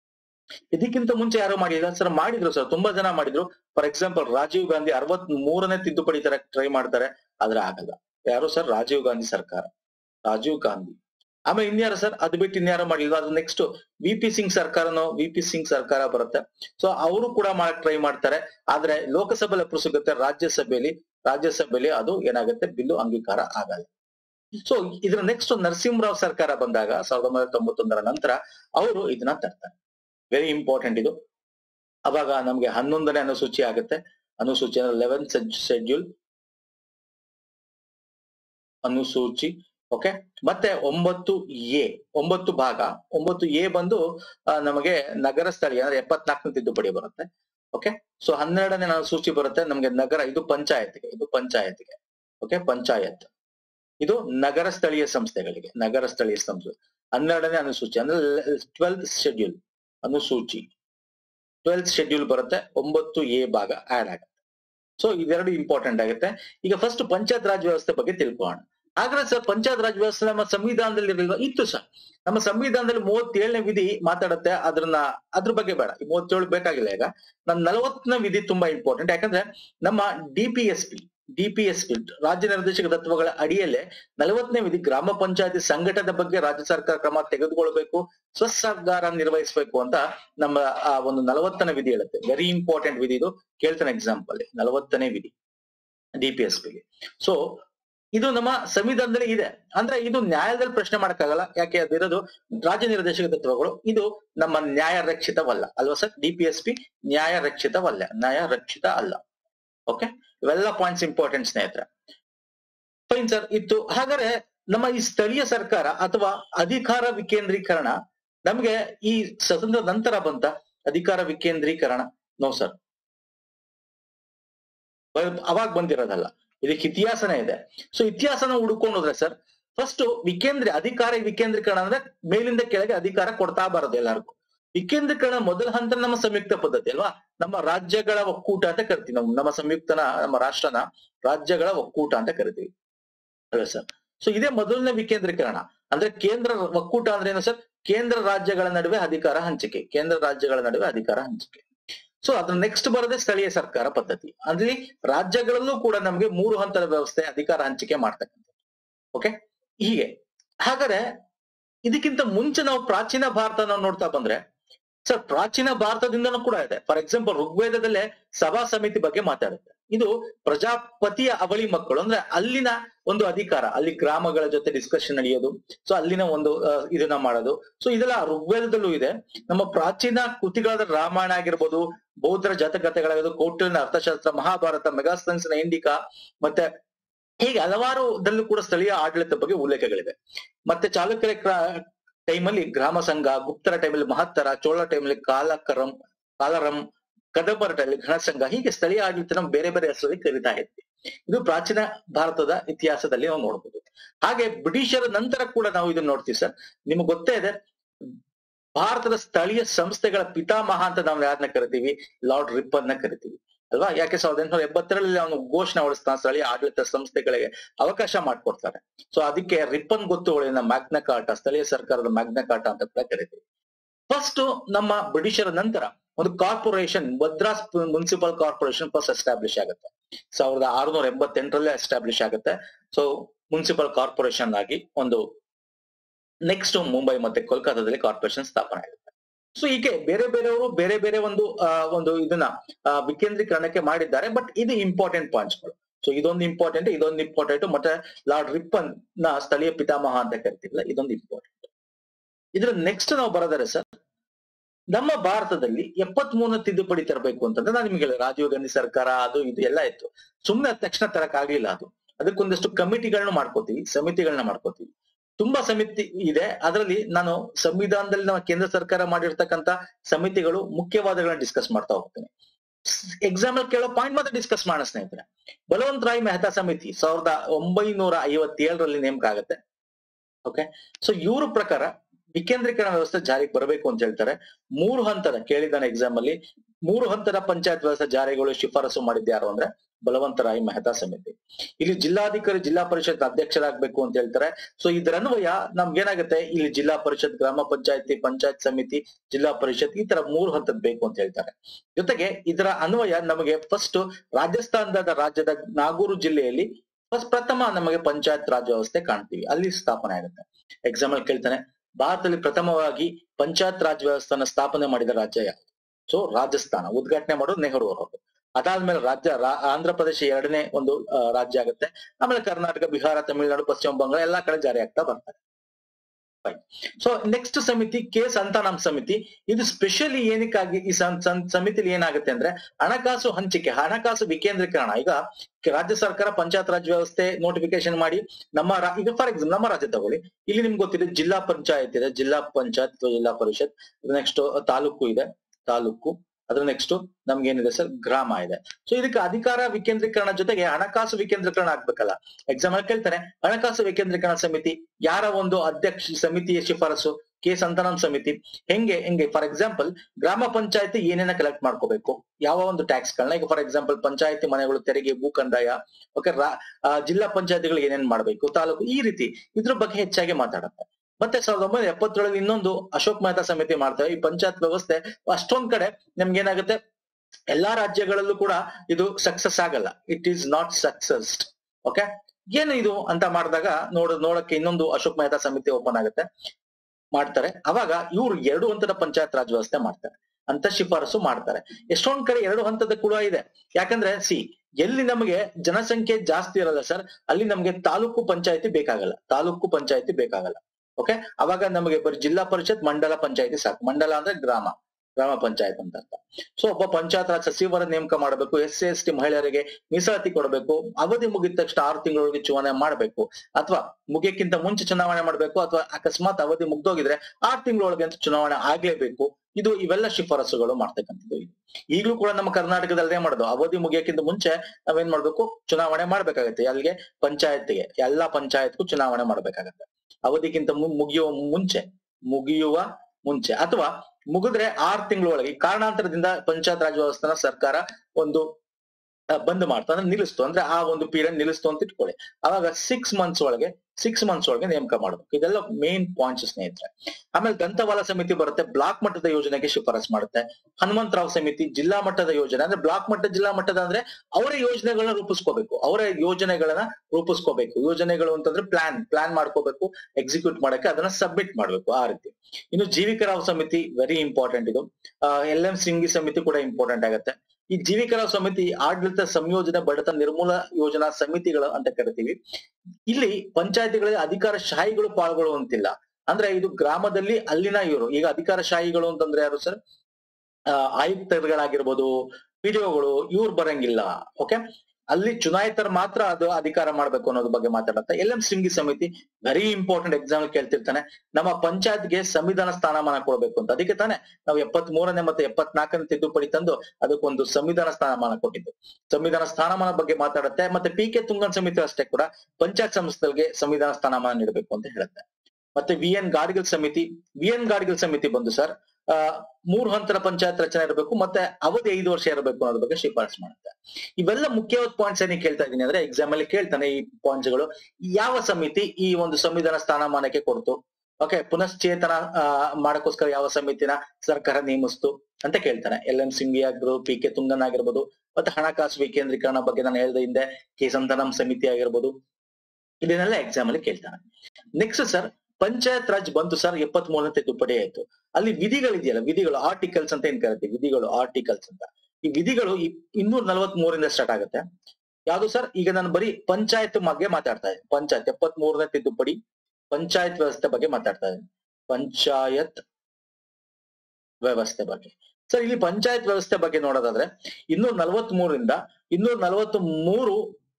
[SPEAKER 1] ಇದಕ್ಕಿಂತ ಮುಂಚೆ ಯಾರು ಮಾಡಿಲ್ಲ ಸರ್ ಮಾಡಿದ್ರು ಸರ್ ತುಂಬಾ ಜನ ಮಾಡಿದ್ರು ಫಾರ್ ಎಕ್ಸಾಂಪಲ್ ರಾಜೀವ್ ಗಾಂಧಿ ಅರವತ್ ಮೂರನೇ ತಿದ್ದುಪಡಿ ತರ ಟ್ರೈ ಮಾಡ್ತಾರೆ ಆದ್ರೆ ಆಗಲ್ಲ ಯಾರು ಸರ್ ರಾಜೀವ್ ಗಾಂಧಿ ಸರ್ಕಾರ ರಾಜೀವ್ ಗಾಂಧಿ ಆಮೇಲೆ ಇನ್ಯಾರು ಸರ್ ಅದು ಬಿಟ್ಟು ಇನ್ಯಾರು ಮಾಡಿಲ್ವಾ ಅದು ನೆಕ್ಸ್ಟ್ ವಿ ಪಿ ಸಿಂಗ್ ಸರ್ಕಾರನೋ ವಿ ಪಿ ಸಿಂಗ್ ಸರ್ಕಾರ ಬರುತ್ತೆ ಸೊ ಅವರು ಕೂಡ ಮಾಡಕ್ ಟ್ರೈ ಮಾಡ್ತಾರೆ ಆದ್ರೆ ಲೋಕಸಭೆಯಲ್ಲಿ ಅಪ್ರೂವ್ ಸಿಗುತ್ತೆ ರಾಜ್ಯಸಭೆಯಲ್ಲಿ ರಾಜ್ಯಸಭೆಯಲ್ಲಿ ಅದು ಏನಾಗುತ್ತೆ ಬಿಲ್ಲು ಅಂಗೀಕಾರ ಆಗಲ್ಲ ಸೊ ಇದ್ರ ನೆಕ್ಸ್ಟ್ ನರಸಿಂಹರಾವ್ ಸರ್ಕಾರ ಬಂದಾಗ ಸಾವಿರದ ಒಂಬೈನೂರ ತೊಂಬತ್ತೊಂದರ ನಂತರ ಅವರು ಇದನ್ನ ತರ್ತಾರೆ ವೆರಿ ಇಂಪಾರ್ಟೆಂಟ್ ಇದು ಅವಾಗ ನಮ್ಗೆ ಹನ್ನೊಂದನೇ ಅನುಸೂಚಿ ಆಗುತ್ತೆ ಅನುಸೂಚಿ ಲೆವೆನ್ ಶೆಡ್ಯೂಲ್ ಅನುಸೂಚಿ ಓಕೆ ಮತ್ತೆ ಒಂಬತ್ತು ಎ ಒಂಬತ್ತು ಭಾಗ ಒಂಬತ್ತು ಎ ಬಂದು ಆ, ನಮಗೆ ನಗರ ಸ್ಥಳೀಯ ಅಂದ್ರೆ ಎಪ್ಪತ್ನಾಲ್ಕನೇ ತಿದ್ದುಪಡಿ ಬರುತ್ತೆ ಓಕೆ ಸೊ ಹನ್ನೆರಡನೇ ನಾವು ಸೂಚಿ ಬರುತ್ತೆ ನಮಗೆ ನಗರ ಇದು ಪಂಚಾಯತ್ಗೆ ಇದು ಪಂಚಾಯತ್ಗೆ ಓಕೆ ಪಂಚಾಯತ್ ಇದು ನಗರ ಸ್ಥಳೀಯ ಸಂಸ್ಥೆಗಳಿಗೆ ನಗರ ಸ್ಥಳೀಯ ಸಂಸ್ಥೆ ಹನ್ನೆರಡನೇ ಅನುಸೂಚಿ ಅಂದ್ರೆ ಟ್ವೆಲ್ತ್ ಶೆಡ್ಯೂಲ್ ಅನುಸೂಚಿ ಟ್ವೆಲ್ತ್ ಶೆಡ್ಯೂಲ್ ಬರುತ್ತೆ ಒಂಬತ್ತು ಎ ಭಾಗ ಆಡ್ ಆಗುತ್ತೆ ಸೊ ಇದೆರಡು ಇಂಪಾರ್ಟೆಂಟ್ ಆಗುತ್ತೆ ಈಗ ಫಸ್ಟ್ ಪಂಚಾಯತ್ ರಾಜ್ ವ್ಯವಸ್ಥೆ ಬಗ್ಗೆ ತಿಳ್ಕೊಳ್ಳೋಣ ಹಾಗಾದ್ರೆ ಸರ್ ಪಂಚಾಯತ್ ರಾಜ್ ವ್ಯವಸ್ಥೆ ನಮ್ಮ ಸಂವಿಧಾನದಲ್ಲಿ ಇರಲಿಲ್ವಾ ಇತ್ತು ಸರ್ ನಮ್ಮ ಸಂವಿಧಾನದಲ್ಲಿ ಮೂವತ್ತೇಳನೇ ವಿಧಿ ಮಾತಾಡುತ್ತೆ ಅದ್ರನ್ನ ಅದ್ರ ಬಗ್ಗೆ ಬೇಡ ಈ ಮೂವತ್ತೇಳು ಬೇಕಾಗಿಲ್ಲ ಈಗ ನಮ್ ನಲವತ್ತನೇ ವಿಧಿ ತುಂಬಾ ಇಂಪಾರ್ಟೆಂಟ್ ಯಾಕಂದ್ರೆ ನಮ್ಮ D P S P D P S P ರಾಜ್ಯ ನಿರ್ದೇಶಕ ತತ್ವಗಳ ಅಡಿಯಲ್ಲೇ ನಲವತ್ತನೇ ವಿಧಿ ಗ್ರಾಮ ಪಂಚಾಯತಿ ಸಂಘಟದ ಬಗ್ಗೆ ರಾಜ್ಯ ಸರ್ಕಾರ ಕ್ರಮ ತೆಗೆದುಕೊಳ್ಬೇಕು ಸ್ವಸರ್ಕಾರ ನಿರ್ವಹಿಸಬೇಕು ಅಂತ ನಮ್ಮ ಆ ಒಂದು ನಲವತ್ತನೇ ವಿಧಿ ಹೇಳುತ್ತೆ ವೆರಿ ಇಂಪಾರ್ಟೆಂಟ್ ವಿಧಿ ಇದು ಕೇಳ್ತಾನೆ ಎಕ್ಸಾಂಪಲ್ ನಲವತ್ತನೇ ವಿಧಿ ಡಿ ಪಿ ಎಸ್ ಪಿಗೆ ಸೊ ಇದು ನಮ್ಮ ಸಂವಿಧಾನದಲ್ಲಿ ಇದೆ ಅಂದ್ರೆ ಇದು ನ್ಯಾಯಾಲಯದಲ್ಲಿ ಪ್ರಶ್ನೆ ಮಾಡಕ್ಕಾಗಲ್ಲ ಯಾಕೆ ಅದಿರೋದು ರಾಜ್ಯ ನಿರ್ದೇಶಕ ತತ್ವಗಳು ಇದು ನಮ್ಮ ನ್ಯಾಯ ರಕ್ಷಿತವಲ್ಲ ಅಲ್ವಾ sir D P S P ನ್ಯಾಯ ರಕ್ಷಿತವಲ್ಲ ನ್ಯಾಯ ರಕ್ಷಿತ ಅಲ್ಲ ಓಕೆ ಇವೆಲ್ಲ ಪಾಯಿಂಟ್ಸ್ ಇಂಪಾರ್ಟೆಂಟ್ ಸ್ನೇಹಿತರೆ ಫೈನ್ ಸರ್ ಇತ್ತು ಹಾಗಾದ್ರೆ ನಮ್ಮ ಈ ಸ್ಥಳೀಯ ಸರ್ಕಾರ ಅಥವಾ ಅಧಿಕಾರ ವಿಕೇಂದ್ರೀಕರಣ ನಮ್ಗೆ ಈ ಸ್ವತಂತ್ರ ನಂತರ ಬಂತ ಅಧಿಕಾರ ವಿಕೇಂದ್ರೀಕರಣ ನೋ ಸರ್ ಅವಾಗ ಬಂದಿರೋದಲ್ಲ ಇದಕ್ಕೆ ಇತಿಹಾಸನೇ ಇದೆ ಸೊ ಇತಿಹಾಸನ ಹುಡ್ಕೊಂಡು ಹೋದ್ರೆ ಸರ್ ಫಸ್ಟ್ ವಿಕೇಂದ್ರ ಅಧಿಕಾರ ವಿಕೇಂದ್ರೀಕರಣ ಅಂದ್ರೆ ಮೇಲಿಂದ ಕೆಳಗೆ ಅಧಿಕಾರ ಕೊಡ್ತಾ ಬರೋದು ಎಲ್ಲರಿಗೂ ವಿಕೇಂದ್ರೀಕರಣ ಮೊದಲ ಹಂತ ನಮ್ಮ ಸಂಯುಕ್ತ ಪದ್ಧತಿ ಅಲ್ವಾ ನಮ್ಮ ರಾಜ್ಯಗಳ ಒಕ್ಕೂಟ ಅಂತ ಕರಿತೀವಿ ನಾವು ನಮ್ಮ ಸಂಯುಕ್ತನ ನಮ್ಮ ರಾಷ್ಟ್ರನ ರಾಜ್ಯಗಳ ಒಕ್ಕೂಟ ಅಂತ ಕರಿತೀವಿ ಅಲ್ವಾ ಸರ್ ಸೊ ಇದೇ ಮೊದಲನೇ ವಿಕೇಂದ್ರೀಕರಣ ಅಂದ್ರೆ ಕೇಂದ್ರ ಒಕ್ಕೂಟ ಅಂದ್ರೆ ಏನು ಸರ್ ಕೇಂದ್ರ ರಾಜ್ಯಗಳ ನಡುವೆ ಅಧಿಕಾರ ಹಂಚಿಕೆ ಕೇಂದ್ರ ರಾಜ್ಯಗಳ ನಡುವೆ ಅಧಿಕಾರ ಹಂಚಿಕೆ ಸೊ ಅದ್ರ ನೆಕ್ಸ್ಟ್ ಬರೋದೇ ಸ್ಥಳೀಯ ಸರ್ಕಾರ ಪದ್ಧತಿ ಅಲ್ಲಿ ರಾಜ್ಯಗಳಲ್ಲೂ ಕೂಡ ನಮ್ಗೆ ಮೂರು ಹಂತದ ವ್ಯವಸ್ಥೆ ಅಧಿಕಾರ ಹಂಚಿಕೆ ಮಾಡ್ತಕ್ಕಂಥದ್ದು ಓಕೆ ಹೀಗೆ ಹಾಗಾದ್ರೆ ಇದಕ್ಕಿಂತ ಮುಂಚೆ ನಾವು ಪ್ರಾಚೀನ ಭಾರತ ನಾವು ನೋಡ್ತಾ ಬಂದ್ರೆ ಸರ್ ಪ್ರಾಚೀನ ಭಾರತದಿಂದನೂ ಕೂಡ ಇದೆ ಫಾರ್ ಎಕ್ಸಾಂಪಲ್ ಋಗ್ವೇದದಲ್ಲೇ ಸಭಾ ಸಮಿತಿ ಬಗ್ಗೆ ಮಾತಾಡುತ್ತೆ ಇದು ಪ್ರಜಾಪತಿಯ ಅವಳಿ ಮಕ್ಕಳು ಅಂದ್ರೆ ಅಲ್ಲಿನ ಒಂದು ಅಧಿಕಾರ ಅಲ್ಲಿ ಗ್ರಾಮಗಳ ಜೊತೆ ಡಿಸ್ಕಷನ್ ನಡೆಯೋದು ಸೊ ಅಲ್ಲಿನ ಒಂದು ಆ, ಇದನ್ನ ಮಾಡೋದು ಸೊ ಇದೆಲ್ಲ ಋಗ್ವೇದದಲ್ಲೂ ಇದೆ ನಮ್ಮ ಪ್ರಾಚೀನ ಕೃತಿಗಳಾದ ರಾಮಾಯಣ ಆಗಿರ್ಬೋದು ಬೌದ್ಧರ ಜಾತಕತೆಗಳಾಗಿರ್ಬೋದು ಕೌಟಿಲ್ಯನ ಅರ್ಥಶಾಸ್ತ್ರ ಮಹಾಭಾರತ ಮೆಗಾಸ್ತನ್ಸ್ನ ಇಂಡಿಕಾ ಮತ್ತೆ ಹೀಗೆ ಹಲವಾರು ದಲ್ಲೂ ಕೂಡ ಸ್ಥಳೀಯ ಆಡಳಿತ ಬಗ್ಗೆ ಉಲ್ಲೇಖಗಳಿವೆ ಮತ್ತೆ ಚಾಲುಕ್ಯರ ಟೈಮಲ್ಲಿ ಗ್ರಾಮ ಸಂಘ ಗುಪ್ತರ ಟೈಮಲ್ಲಿ ಮಹತ್ತರ ಚೋಳ ಟೈಮಲ್ಲಿ ಕಾಲಕರಂ ಕಾಲರಂ ಕದಪರ ಟೈಮಲ್ಲಿ ಘನಸಂಘ ಹೀಗೆ ಸ್ಥಳೀಯ ಆಡಳಿತ ನಾವು ಬೇರೆ ಬೇರೆ ಹೆಸರಲ್ಲಿ ಕರಿತಾ ಇದ್ವಿ ಇದು ಪ್ರಾಚೀನ ಭಾರತದ ಇತಿಹಾಸದಲ್ಲಿ ನಾವು ನೋಡ್ಬೋದು ಹಾಗೆ ಬ್ರಿಟಿಷರ ನಂತರ ಕೂಡ ನಾವು ಇದನ್ನ ನೋಡ್ತೀವಿ ಸರ್ ನಿಮ್ಗೆ ಗೊತ್ತೇ ಇದೆ ಭಾರತದ ಸ್ಥಳೀಯ ಸಂಸ್ಥೆಗಳ ಪಿತಾಮಹ ಅಂತ ನಾವು ಯಾರನ್ನ ಕರಿತೀವಿ ಲಾರ್ಡ್ ರಿಪ್ಪನ್ ನ ಕರಿತೀವಿ ಅಲ್ವಾ ಯಾಕೆ ಸಾವಿರದ ಎಂಟುನೂರ ಎಪ್ಪತ್ತರಲ್ಲಿ ಅವನು ಘೋಷಣೆ ಹೊಡಿಸ್ತಾನೆ ಸ್ಥಳೀಯ ಆಡಳಿತ ಸಂಸ್ಥೆಗಳಿಗೆ ಅವಕಾಶ ಮಾಡ್ಕೊಡ್ತಾರೆ ಸೊ ಅದಕ್ಕೆ ರಿಪ್ಪನ್ ಗೊತ್ತುಗಳಿನ ಮ್ಯಾಗ್ನ ಕಾರ್ಟ ಸ್ಥಳೀಯ ಸರ್ಕಾರದ ಮ್ಯಾಗ್ನ ಕಾರ್ಟ ಅಂತ ಕೂಡ ಕರಿತೀವಿ ಫಸ್ಟ್ ನಮ್ಮ ಬ್ರಿಟಿಷರ ನಂತರ ಒಂದು corporation Madras municipal corporation first establish ಆಗುತ್ತೆ ಸಾವಿರದ ಆರುನೂರ ಎಂಬತ್ತೆಂಟರಲ್ಲೇ ಎಸ್ಟಾಬ್ಲಿಷ್ ಆಗುತ್ತೆ ಸೊ ಮುನ್ಸಿಪಲ್ ಕಾರ್ಪೊರೇಷನ್ ಆಗಿ ಒಂದು ನೆಕ್ಸ್ಟ್ ಮುಂಬೈ ಮತ್ತೆ ಕೋಲ್ಕತ್ತಾದಲ್ಲಿ ಕಾರ್ಪೊರೇಷನ್ ಸ್ಥಾಪನೆ ಆಗುತ್ತೆ ಸೊ ಹೀಗೆ ಬೇರೆ ಬೇರೆಯವರು ಬೇರೆ ಬೇರೆ ಒಂದು ಆ, ಒಂದು ಇದನ್ನ ಆ, ವಿಕೇಂದ್ರೀಕರಣಕ್ಕೆ ಮಾಡಿದ್ದಾರೆ ಬಟ್ ಇದು ಇಂಪಾರ್ಟೆಂಟ್ ಪಾಯಿಂಟ್ಸ್ಗಳು ಸೊ ಇದೊಂದು ಇಂಪಾರ್ಟೆಂಟ್ ಇದೊಂದು ಇಂಪಾರ್ಟೆಂಟ್ ಮತ್ತೆ ಲಾರ್ಡ್ ರಿಪ್ಪನ್ ನ ಸ್ಥಳೀಯ ಪಿತಾಮಹ ಅಂತ ಕರಿತೀವಲ್ಲ ಇದೊಂದು ಇಂಪಾರ್ಟೆಂಟ್ ಇದ್ರ ನೆಕ್ಸ್ಟ್ ನಾವು ಬರೋದಾರೆ ಸರ್ ನಮ್ಮ ಭಾರತದಲ್ಲಿ ಎಪ್ಪತ್ ಮೂರನ ತಿದ್ದುಪಡಿ ತರಬೇಕು ಅಂತಂದ್ರೆ ನಾನು ನಿಮ್ಗೆ ಹೇಳಿದೆ, ರಾಜೀವ್ ಗಾಂಧಿ ಸರ್ಕಾರ ಅದು ಇದು ಎಲ್ಲ ಇತ್ತು ಸುಮ್ನೆ ಅದ್ ತಕ್ಷಣ ತರಕ್ ಆಗ್ಲಿಲ್ಲ ಅದು ಅದಕ್ಕೊಂದಷ್ಟು ಕಮಿಟಿಗಳನ್ನ ಮಾಡ್ಕೋತೀವಿ ಸಮಿತಿಗಳನ್ನ ಮಾಡ್ಕೋತೀವಿ ತುಂಬಾ ಸಮಿತಿ ಇದೆ ಅದರಲ್ಲಿ ನಾನು ಸಂವಿಧಾನದಲ್ಲಿ ನಮ್ಮ ಕೇಂದ್ರ ಸರ್ಕಾರ ಮಾಡಿರ್ತಕ್ಕಂತ ಸಮಿತಿಗಳು ಮುಖ್ಯವಾದಗಳನ್ನ ಡಿಸ್ಕಸ್ ಮಾಡ್ತಾ ಹೋಗ್ತೇನೆ ಎಕ್ಸಾಮ್ ಅಲ್ಲಿ ಕೇಳೋ ಪಾಯಿಂಟ್ ಮಾತ್ರ ಡಿಸ್ಕಸ್ ಮಾಡೋಣ ಸ್ನೇಹಿತರೆ ಬಲವಂತ್ ರಾಯ್ ಮೆಹ್ತಾ ಸಮಿತಿ ಸಾವಿರದ ಒಂಬೈನೂರ ಐವತ್ತೇಳರಲ್ಲಿ ನೇಮಕ ಆಗುತ್ತೆ ಓಕೆ ಸೊ ಇವ್ರ ಪ್ರಕಾರ ವಿಕೇಂದ್ರೀಕರಣ ವ್ಯವಸ್ಥೆ ಜಾರಿಗೆ ಬರಬೇಕು ಅಂತ ಹೇಳ್ತಾರೆ ಮೂರು ಹಂತದ ಕೇಳಿದಾನೆ ಎಕ್ಸಾಮ್ ಅಲ್ಲಿ ಮೂರು ಹಂತದ ಪಂಚಾಯತ್ ವ್ಯವಸ್ಥೆ ಜಾರಿಗಳು ಶಿಫಾರಸು ಮಾಡಿದ್ಯಾರು ಅಂದ್ರೆ ಬಲವಂತ ರಾಯ್ ಮೆಹ್ತಾ ಸಮಿತಿ ಇಲ್ಲಿ ಜಿಲ್ಲಾಧಿಕಾರಿ ಜಿಲ್ಲಾ ಪರಿಷತ್ ಅಧ್ಯಕ್ಷರಾಗ್ಬೇಕು ಅಂತ ಹೇಳ್ತಾರೆ ಸೊ ಇದರ ಅನ್ವಯ ನಮ್ಗೆ ಏನಾಗುತ್ತೆ ಇಲ್ಲಿ ಜಿಲ್ಲಾ ಪರಿಷತ್ ಗ್ರಾಮ ಪಂಚಾಯತಿ ಪಂಚಾಯತ್ ಸಮಿತಿ ಜಿಲ್ಲಾ ಪರಿಷತ್ ಈ ತರ ಮೂರು ಹಂತದ್ ಬೇಕು ಅಂತ ಹೇಳ್ತಾರೆ ಜೊತೆಗೆ ಇದರ ಅನ್ವಯ ನಮಗೆ ಫಸ್ಟ್ ರಾಜಸ್ಥಾನದ ರಾಜ್ಯದ ನಾಗೂರು ಜಿಲ್ಲೆಯಲ್ಲಿ ಫಸ್ಟ್ ಪ್ರಥಮ ನಮಗೆ ಪಂಚಾಯತ್ ರಾಜ್ ವ್ಯವಸ್ಥೆ ಕಾಣ್ತೀವಿ ಅಲ್ಲಿ ಸ್ಥಾಪನೆ ಆಗುತ್ತೆ ಎಕ್ಸಾಮ್ ಅಲ್ಲಿ ಕೇಳ್ತಾನೆ ಭಾರತದಲ್ಲಿ ಪ್ರಥಮವಾಗಿ ಪಂಚಾಯತ್ ರಾಜ್ ವ್ಯವಸ್ಥೆನ ಸ್ಥಾಪನೆ ಮಾಡಿದ ರಾಜ್ಯ ಯಾವುದು ಸೊ ರಾಜಸ್ಥಾನ ಉದ್ಘಾಟನೆ ಮಾಡೋದು ನೆಹರು ಅವರು ಅದಾದ್ಮೇಲೆ ರಾಜ್ಯ ರಾ- ಆಂಧ್ರ ಪ್ರದೇಶ ಎರಡನೇ ಒಂದು ಆ, ರಾಜ್ಯ ಆಗುತ್ತೆ ಆಮೇಲೆ ಕರ್ನಾಟಕ ಬಿಹಾರ ತಮಿಳುನಾಡು ಪಶ್ಚಿಮ ಬಂಗಾಳ ಎಲ್ಲಾ ಕಡೆ ಜಾರಿ ಆಗ್ತಾ ಬರ್ತಾರೆ ಸೊ ನೆಕ್ಸ್ಟ್ ಸಮಿತಿ ಕೆ ಸಂತಾನಂ ಸಮಿತಿ ಇದು ಸ್ಪೆಷಲಿ ಏನಕ್ಕಾಗಿ ಈ ಸಂ- ಸಂ- ಸಮಿತಿಲಿ ಏನಾಗುತ್ತೆ ಅಂದ್ರೆ ಹಣಕಾಸು ಹಂಚಿಕೆ ಹಣಕಾಸು ವಿಕೇಂದ್ರೀಕರಣ ಈಗ ರಾಜ್ಯ ಸರ್ಕಾರ ಪಂಚಾಯತ್ ರಾಜ್ ವ್ಯವಸ್ಥೆ ನೋಟಿಫಿಕೇಶನ್ ಮಾಡಿ ನಮ್ಮ ರಾ- ಈಗ ಫಾರ್ ಎಕ್ಸಾಂಪಲ್ ನಮ್ಮ ರಾಜ್ಯ ತಗೊಳ್ಳಿ ಇಲ್ಲಿ ನಿಮ್ಗೆ ಗೊತ್ತಿದೆ ಜಿಲ್ಲಾ ಪಂಚಾಯತ್ ಇದೆ ಜಿಲ್ಲಾ ಪಂಚಾಯತ್ ಅಥವಾ ಜಿಲ್ಲಾ ಪರಿಷತ್ ನೆಕ್ಸ್ಟ್ ತಾಲೂಕು ಇದೆ ತಾಲೂಕು ಅದ್ರ ನೆಕ್ಸ್ಟ್ ನಮ್ಗೆ ಏನಿದೆ ಸರ್ ಗ್ರಾಮ ಇದೆ ಸೊ ಇದಕ್ಕೆ ಅಧಿಕಾರ ವಿಕೇಂದ್ರೀಕರಣ ಜೊತೆಗೆ ಹಣಕಾಸು ವಿಕೇಂದ್ರೀಕರಣ ಆಗ್ಬೇಕಲ್ಲ ಎಕ್ಸಾಮ್ ಅಲ್ಲಿ ಕೇಳ್ತಾನೆ ಹಣಕಾಸು ವಿಕೇಂದ್ರೀಕರಣ ಸಮಿತಿ ಯಾರ ಒಂದು ಅಧ್ಯಕ್ಷ ಸಮಿತಿಯ ಶಿಫಾರಸು ಕೆ ಸಂತಾನಂ ಸಮಿತಿ ಹೆಂಗೆ ಹೆಂಗೆ ಫಾರ್ ಎಕ್ಸಾಂಪಲ್ ಗ್ರಾಮ ಪಂಚಾಯತಿ ಏನೇನ ಕಲೆಕ್ಟ್ ಮಾಡ್ಕೋಬೇಕು ಯಾವ ಒಂದು ಟ್ಯಾಕ್ಸ್ ಗಳನ್ನ ಈಗ ಫಾರ್ ಎಕ್ಸಾಂಪಲ್ ಪಂಚಾಯತಿ ಮನೆಗಳು ತೆರಿಗೆ ಭೂ ಕಂದಾಯ ಓಕೆ ಜಿಲ್ಲಾ ಪಂಚಾಯತಿಗಳು ಏನೇನ್ ಮಾಡ್ಬೇಕು ತಾಲೂಕು ಈ ರೀತಿ ಇದ್ರ ಬಗ್ಗೆ ಹೆಚ್ಚಾಗಿ ಮಾತಾಡುತ್ತೆ ಮತ್ತೆ ಸಾವಿರದ ಒಂಬೈನೂರ ಎಪ್ಪತ್ತೇಳರಲ್ಲಿ ಇನ್ನೊಂದು ಅಶೋಕ್ ಮೆಹ್ತಾ ಸಮಿತಿ ಮಾಡ್ತಾರೆ ಈ ಪಂಚಾಯತ್ ವ್ಯವಸ್ಥೆ ಅಷ್ಟೊಂದ್ ಕಡೆ ನಮ್ಗೆ ಏನಾಗುತ್ತೆ ಎಲ್ಲಾ ರಾಜ್ಯಗಳಲ್ಲೂ ಕೂಡ ಇದು ಸಕ್ಸಸ್ ಆಗಲ್ಲ it is not succeeded okay ಏನು ಇದು ಅಂತ ಮಾಡಿದಾಗ ನೋಡ ನೋಡಕ್ಕೆ ಇನ್ನೊಂದು ಅಶೋಕ್ ಮೆಹ್ತಾ ಸಮಿತಿ ಓಪನ್ ಆಗುತ್ತೆ ಮಾಡ್ತಾರೆ ಅವಾಗ ಇವ್ರು ಎರಡು ಹಂತದ ಪಂಚಾಯತ್ ರಾಜ್ ವ್ಯವಸ್ಥೆ ಮಾಡ್ತಾರೆ ಅಂತ ಶಿಫಾರಸು ಮಾಡ್ತಾರೆ ಎಷ್ಟೊಂದ್ ಕಡೆ ಎರಡು ಹಂತದ ಕೂಡ ಇದೆ ಯಾಕಂದ್ರೆ ಸಿ ಎಲ್ಲಿ ನಮಗೆ ಜನಸಂಖ್ಯೆ ಜಾಸ್ತಿ ಇರಲ್ಲ ಸರ್ ಅಲ್ಲಿ ನಮ್ಗೆ ತಾಲೂಕು ಪಂಚಾಯತಿ ಬೇಕಾಗಲ್ಲ ತಾಲೂಕು ಪಂಚಾಯತಿ ಬೇಕಾಗಲ್ಲ ಓಕೆ ಅವಾಗ ನಮಗೆ ಬರೀ ಜಿಲ್ಲಾ ಪರಿಷತ್ ಮಂಡಲ ಪಂಚಾಯತಿ ಸಾಕು ಮಂಡಲ ಅಂದ್ರೆ ಗ್ರಾಮ ಗ್ರಾಮ ಪಂಚಾಯತ್ ಅಂತ ಅರ್ಥ ಸೊ ಒಬ್ಬ ಪಂಚಾಯತ್ ರಾಜ್ ಸಚಿವರ ನೇಮಕ ಮಾಡಬೇಕು ಎಸ್ ಸಿ ಎಸ್ ಟಿ ಮಹಿಳೆಯರಿಗೆ ಮೀಸಲಾತಿ ಕೊಡಬೇಕು ಅವಧಿ ಮುಗಿದ ತಕ್ಷಣ ಆರು ತಿಂಗಳೊಳಗೆ ಚುನಾವಣೆ ಮಾಡಬೇಕು ಅಥವಾ ಮುಗಿಯಕ್ಕಿಂತ ಮುಂಚೆ ಚುನಾವಣೆ ಮಾಡಬೇಕು ಅಥವಾ ಅಕಸ್ಮಾತ್ ಅವಧಿ ಮುಗ್ದೋಗಿದ್ರೆ ಆರು ತಿಂಗಳೊಳಗೆ ಅಂತ ಚುನಾವಣೆ ಆಗ್ಲೇಬೇಕು ಇದು ಇವೆಲ್ಲ ಶಿಫಾರಸುಗಳು ಮಾಡ್ತಕ್ಕಂಥದ್ದು ಇದು ಈಗಲೂ ಕೂಡ ನಮ್ಮ ಕರ್ನಾಟಕದಲ್ಲೇ ಮಾಡೋದು ಅವಧಿ ಮುಗಿಯಕ್ಕಿಂತ ಮುಂಚೆ ನಾವೇನ್ ಮಾಡ್ಬೇಕು ಚುನಾವಣೆ ಮಾಡ್ಬೇಕಾಗತ್ತೆ ಅಲ್ಲಿಗೆ ಪಂಚಾಯತ್ಗೆ ಎಲ್ಲಾ ಪಂಚಾಯತ್ಗೂ ಚುನಾವಣೆ ಮಾಡ್ಬೇಕಾಗತ್ತೆ ಅವಧಿಗಿಂತ ಮು- ಮುಗಿಯುವ ಮುಂಚೆ ಮುಗಿಯುವ ಮುಂಚೆ ಅಥವಾ ಮುಗಿದ್ರೆ ಆರ್ ತಿಂಗಳೊಳಗೆ ಕಾರಣಾಂತರದಿಂದ ಪಂಚಾಯತ್ ರಾಜ್ ವ್ಯವಸ್ಥೆನ ಸರ್ಕಾರ ಒಂದು ಆ, ಬಂದ್ ಮಾಡ್ತು ಅಂದ್ರೆ ನಿಲ್ಲಿಸ್ತು ಅಂದ್ರೆ ಆ ಒಂದು ಪೀರಿಯಡ್ ನಿಲ್ಲಿಸ್ತು ಅಂತ ಇಟ್ಕೊಳ್ಳಿ ಅವಾಗ ಸಿಕ್ಸ್ ಮಂತ್ಸ್ ಒಳಗೆ ಸಿಕ್ಸ್ ಮಂತ್ಸ್ ಒಳಗೆ ನೇಮಕ ಮಾಡಬೇಕು ಇದೆಲ್ಲ ಮೇನ್ ಪಾಯಿಂಟ್ಸ್ ಸ್ನೇಹಿತರೆ ಆಮೇಲೆ ದಂತವಾಲ ಸಮಿತಿ ಬರುತ್ತೆ ಬ್ಲಾಕ್ ಮಟ್ಟದ ಯೋಜನೆಗೆ ಶಿಫಾರಸ್ ಮಾಡುತ್ತೆ ಹನುಮಂತರಾವ್ ಸಮಿತಿ ಜಿಲ್ಲಾ ಮಟ್ಟದ ಯೋಜನೆ ಅಂದ್ರೆ ಬ್ಲಾಕ್ ಮಟ್ಟ ಜಿಲ್ಲಾ ಮಟ್ಟದ ಅಂದ್ರೆ ಅವರ ಯೋಜನೆಗಳನ್ನ ರೂಪಿಸ್ಕೋಬೇಕು ಅವರ ಯೋಜನೆಗಳನ್ನ ರೂಪಿಸ್ಕೋಬೇಕು ಯೋಜನೆಗಳು ಅಂತಂದ್ರೆ ಪ್ಲಾನ್ ಪ್ಲಾನ್ ಮಾಡ್ಕೋಬೇಕು ಎಕ್ಸಿಕ್ಯೂಟ್ ಮಾಡಕ್ಕೆ ಅದನ್ನ ಸಬ್ಮಿಟ್ ಮಾಡ್ಬೇಕು ಆ ರೀತಿ ಇನ್ನು ಜೀವಿಕರಾವ್ ಸಮಿತಿ ವೆರಿ ಇಂಪಾರ್ಟೆಂಟ್ ಇದು ಎಲ್ ಎಂ ಸಿಂಗಿ ಸಮಿತಿ ಕೂಡ ಇಂಪಾರ್ಟೆಂಟ್ ಆಗುತ್ತೆ ಈ ಜೀವಿಕರಾವ್ ಸಮಿತಿ ಆಡಳಿತ ಸಂಯೋಜನೆ ಬಡತನ ನಿರ್ಮೂಲ ಯೋಜನಾ ಸಮಿತಿಗಳು ಅಂತ ಕರಿತೀವಿ ಇಲ್ಲಿ ಪಂಚಾಯತಿಗಳಿಗೆ ಅಧಿಕಾರ ಶಾಹಿಗಳು ಪಾಲ್ಗೊಳ್ಳುವಂತಿಲ್ಲ ಅಂದ್ರೆ ಇದು ಗ್ರಾಮದಲ್ಲಿ ಅಲ್ಲಿನ ಇವರು ಈಗ ಅಧಿಕಾರ ಶಾಹಿಗಳು ಅಂತಂದ್ರೆ ಯಾರು ಸರ್ ಆಯುಕ್ತರುಗಳಾಗಿರ್ಬೋದು ಪಿಡಿಒಗಳು ಇವ್ರು ಬರಂಗಿಲ್ಲ ಓಕೆ ಅಲ್ಲಿ ಚುನಾಯಿತರು ಮಾತ್ರ ಅದು ಅಧಿಕಾರ ಮಾಡ್ಬೇಕು ಅನ್ನೋದ್ರ ಬಗ್ಗೆ ಮಾತಾಡುತ್ತೆ ಎಲ್ ಎಂ ಸಿಂಗಿ ಸಮಿತಿ ವೆರಿ ಇಂಪಾರ್ಟೆಂಟ್ ಎಕ್ಸಾಮ್ ಕೇಳ್ತಿರ್ತಾನೆ ನಮ್ಮ ಪಂಚಾಯತ್ಗೆ ಸಂವಿಧಾನ ಸ್ಥಾನಮಾನ ಕೊಡ್ಬೇಕು ಅಂತ ಅದಕ್ಕೆ ತಾನೆ ನಾವು ಎಪ್ಪತ್ ಮೂರನೇ ಮತ್ತೆ ಎಪ್ಪತ್ನಾಲ್ಕನೇ ತಿದ್ದುಪಡಿ ತಂದು ಅದಕ್ಕೊಂದು ಸಂವಿಧಾನ ಸ್ಥಾನಮಾನ ಕೊಟ್ಟಿದ್ದು ಸಂವಿಧಾನ ಸ್ಥಾನಮಾನ ಬಗ್ಗೆ ಮಾತಾಡುತ್ತೆ ಮತ್ತೆ ಪಿ ಕೆ ತುಂಗನ್ ಸಮಿತಿ ಅಷ್ಟೇ ಕೂಡ ಪಂಚಾಯತ್ ಸಂಸ್ಥೆಗಳಿಗೆ ಸಂವಿಧಾನ ಸ್ಥಾನಮಾನ ನೀಡಬೇಕು ಅಂತ ಹೇಳುತ್ತೆ ಮತ್ತೆ ವಿ ಎನ್ ಗಾಡ್ಗಿಲ್ ಸಮಿತಿ ವಿ ಎನ್ ಗಾಡ್ಗಿಲ್ ಸಮಿತಿ ಬಂದು ಸರ್ ಆ ಮೂರು ಹಂತದ ಪಂಚಾಯತ್ ರಚನೆ ಇರಬೇಕು ಮತ್ತೆ ಅವಧಿ ಐದು ವರ್ಷ ಇರಬೇಕು ಅನ್ನೋದ್ರ ಬಗ್ಗೆ ಶಿಫಾರಸ್ ಮಾಡುತ್ತೆ ಇವೆಲ್ಲ ಮುಖ್ಯವಾದ ಪಾಯಿಂಟ್ಸ್ ಏನಿಗೆ ಕೇಳ್ತಾ ಇದೀನಿ ಅಂದ್ರೆ ಎಕ್ಸಾಮ್ ಅಲ್ಲಿ ಕೇಳ್ತಾನೆ ಈ ಪಾಯಿಂಟ್ಸ್ ಗಳು ಯಾವ ಸಮಿತಿ ಈ ಒಂದು ಸಂವಿಧಾನ ಸ್ಥಾನಮಾನಕ್ಕೆ ಕೊಡ್ತು ಓಕೆ ಪುನಶ್ಚೇತನ ಆ, ಮಾಡಕ್ಕೋಸ್ಕರ ಯಾವ ಸಮಿತಿನ ಸರ್ಕಾರ ನೇಮಿಸ್ತು ಅಂತ ಕೇಳ್ತಾನೆ ಎಲ್ ಎಂ ಸಿಂಗಿ ಆಗಿರ್ಬೋದು ಪಿ ಕೆ ತುಂಗನ್ ಆಗಿರ್ಬೋದು ಮತ್ತೆ ಹಣಕಾಸು ವಿಕೇಂದ್ರೀಕರಣ ಬಗ್ಗೆ ನಾನು ಹೇಳ್ದೆ ಹಿಂದೆ ಕೆ ಸಂತಾನಂ ಸಮಿತಿ ಆಗಿರ್ಬೋದು ಇದನ್ನೆಲ್ಲ ಎಕ್ಸಾಮ್ ಅಲ್ಲಿ ಕೇಳ್ತಾನೆ ನೆಕ್ಸ್ಟ್ ಸರ್ ಪಂಚಾಯತ್ ರಾಜ್ ಬಂತು ಸರ್ ಎಪ್ಪತ್ ಮೂರನೇ ತಿದ್ದುಪಡಿ ಆಯ್ತು ಅಲ್ಲಿ ವಿಧಿಗಳಿದೆಯಲ್ಲ ವಿಧಿಗಳು ಆರ್ಟಿಕಲ್ಸ್ ಅಂತ ಏನ್ ಕರಿತೀವಿ ವಿಧಿಗಳು ಆರ್ಟಿಕಲ್ಸ್ ಅಂತ ಈ ವಿಧಿಗಳು ಇನ್ನೂರ ನಲವತ್ ಮೂರಿಂದ ಸ್ಟಾರ್ಟ್ ಆಗುತ್ತೆ ಯಾವ್ದು ಸರ್ ಈಗ ನಾನು ಬರೀ ಪಂಚಾಯತ್ ಬಗ್ಗೆ ಮಾತಾಡ್ತಾ ಇದ್ದೀನಿ ಪಂಚಾಯತ್ ಎಪ್ಪತ್ ಮೂರನೇ ತಿದ್ದುಪಡಿ ಪಂಚಾಯತ್ ವ್ಯವಸ್ಥೆ ಬಗ್ಗೆ ಮಾತಾಡ್ತಾ ಇದ್ದೀನಿ ಪಂಚಾಯತ್ ವ್ಯವಸ್ಥೆ ಬಗ್ಗೆ ಸರ್ ಇಲ್ಲಿ ಪಂಚಾಯತ್ ವ್ಯವಸ್ಥೆ ಬಗ್ಗೆ ನೋಡೋದಾದ್ರೆ ಇನ್ನೂರ ನಲವತ್ ಮೂರರಿಂದ ಇನ್ನೂರ ನಲವತ್ ಮೂರು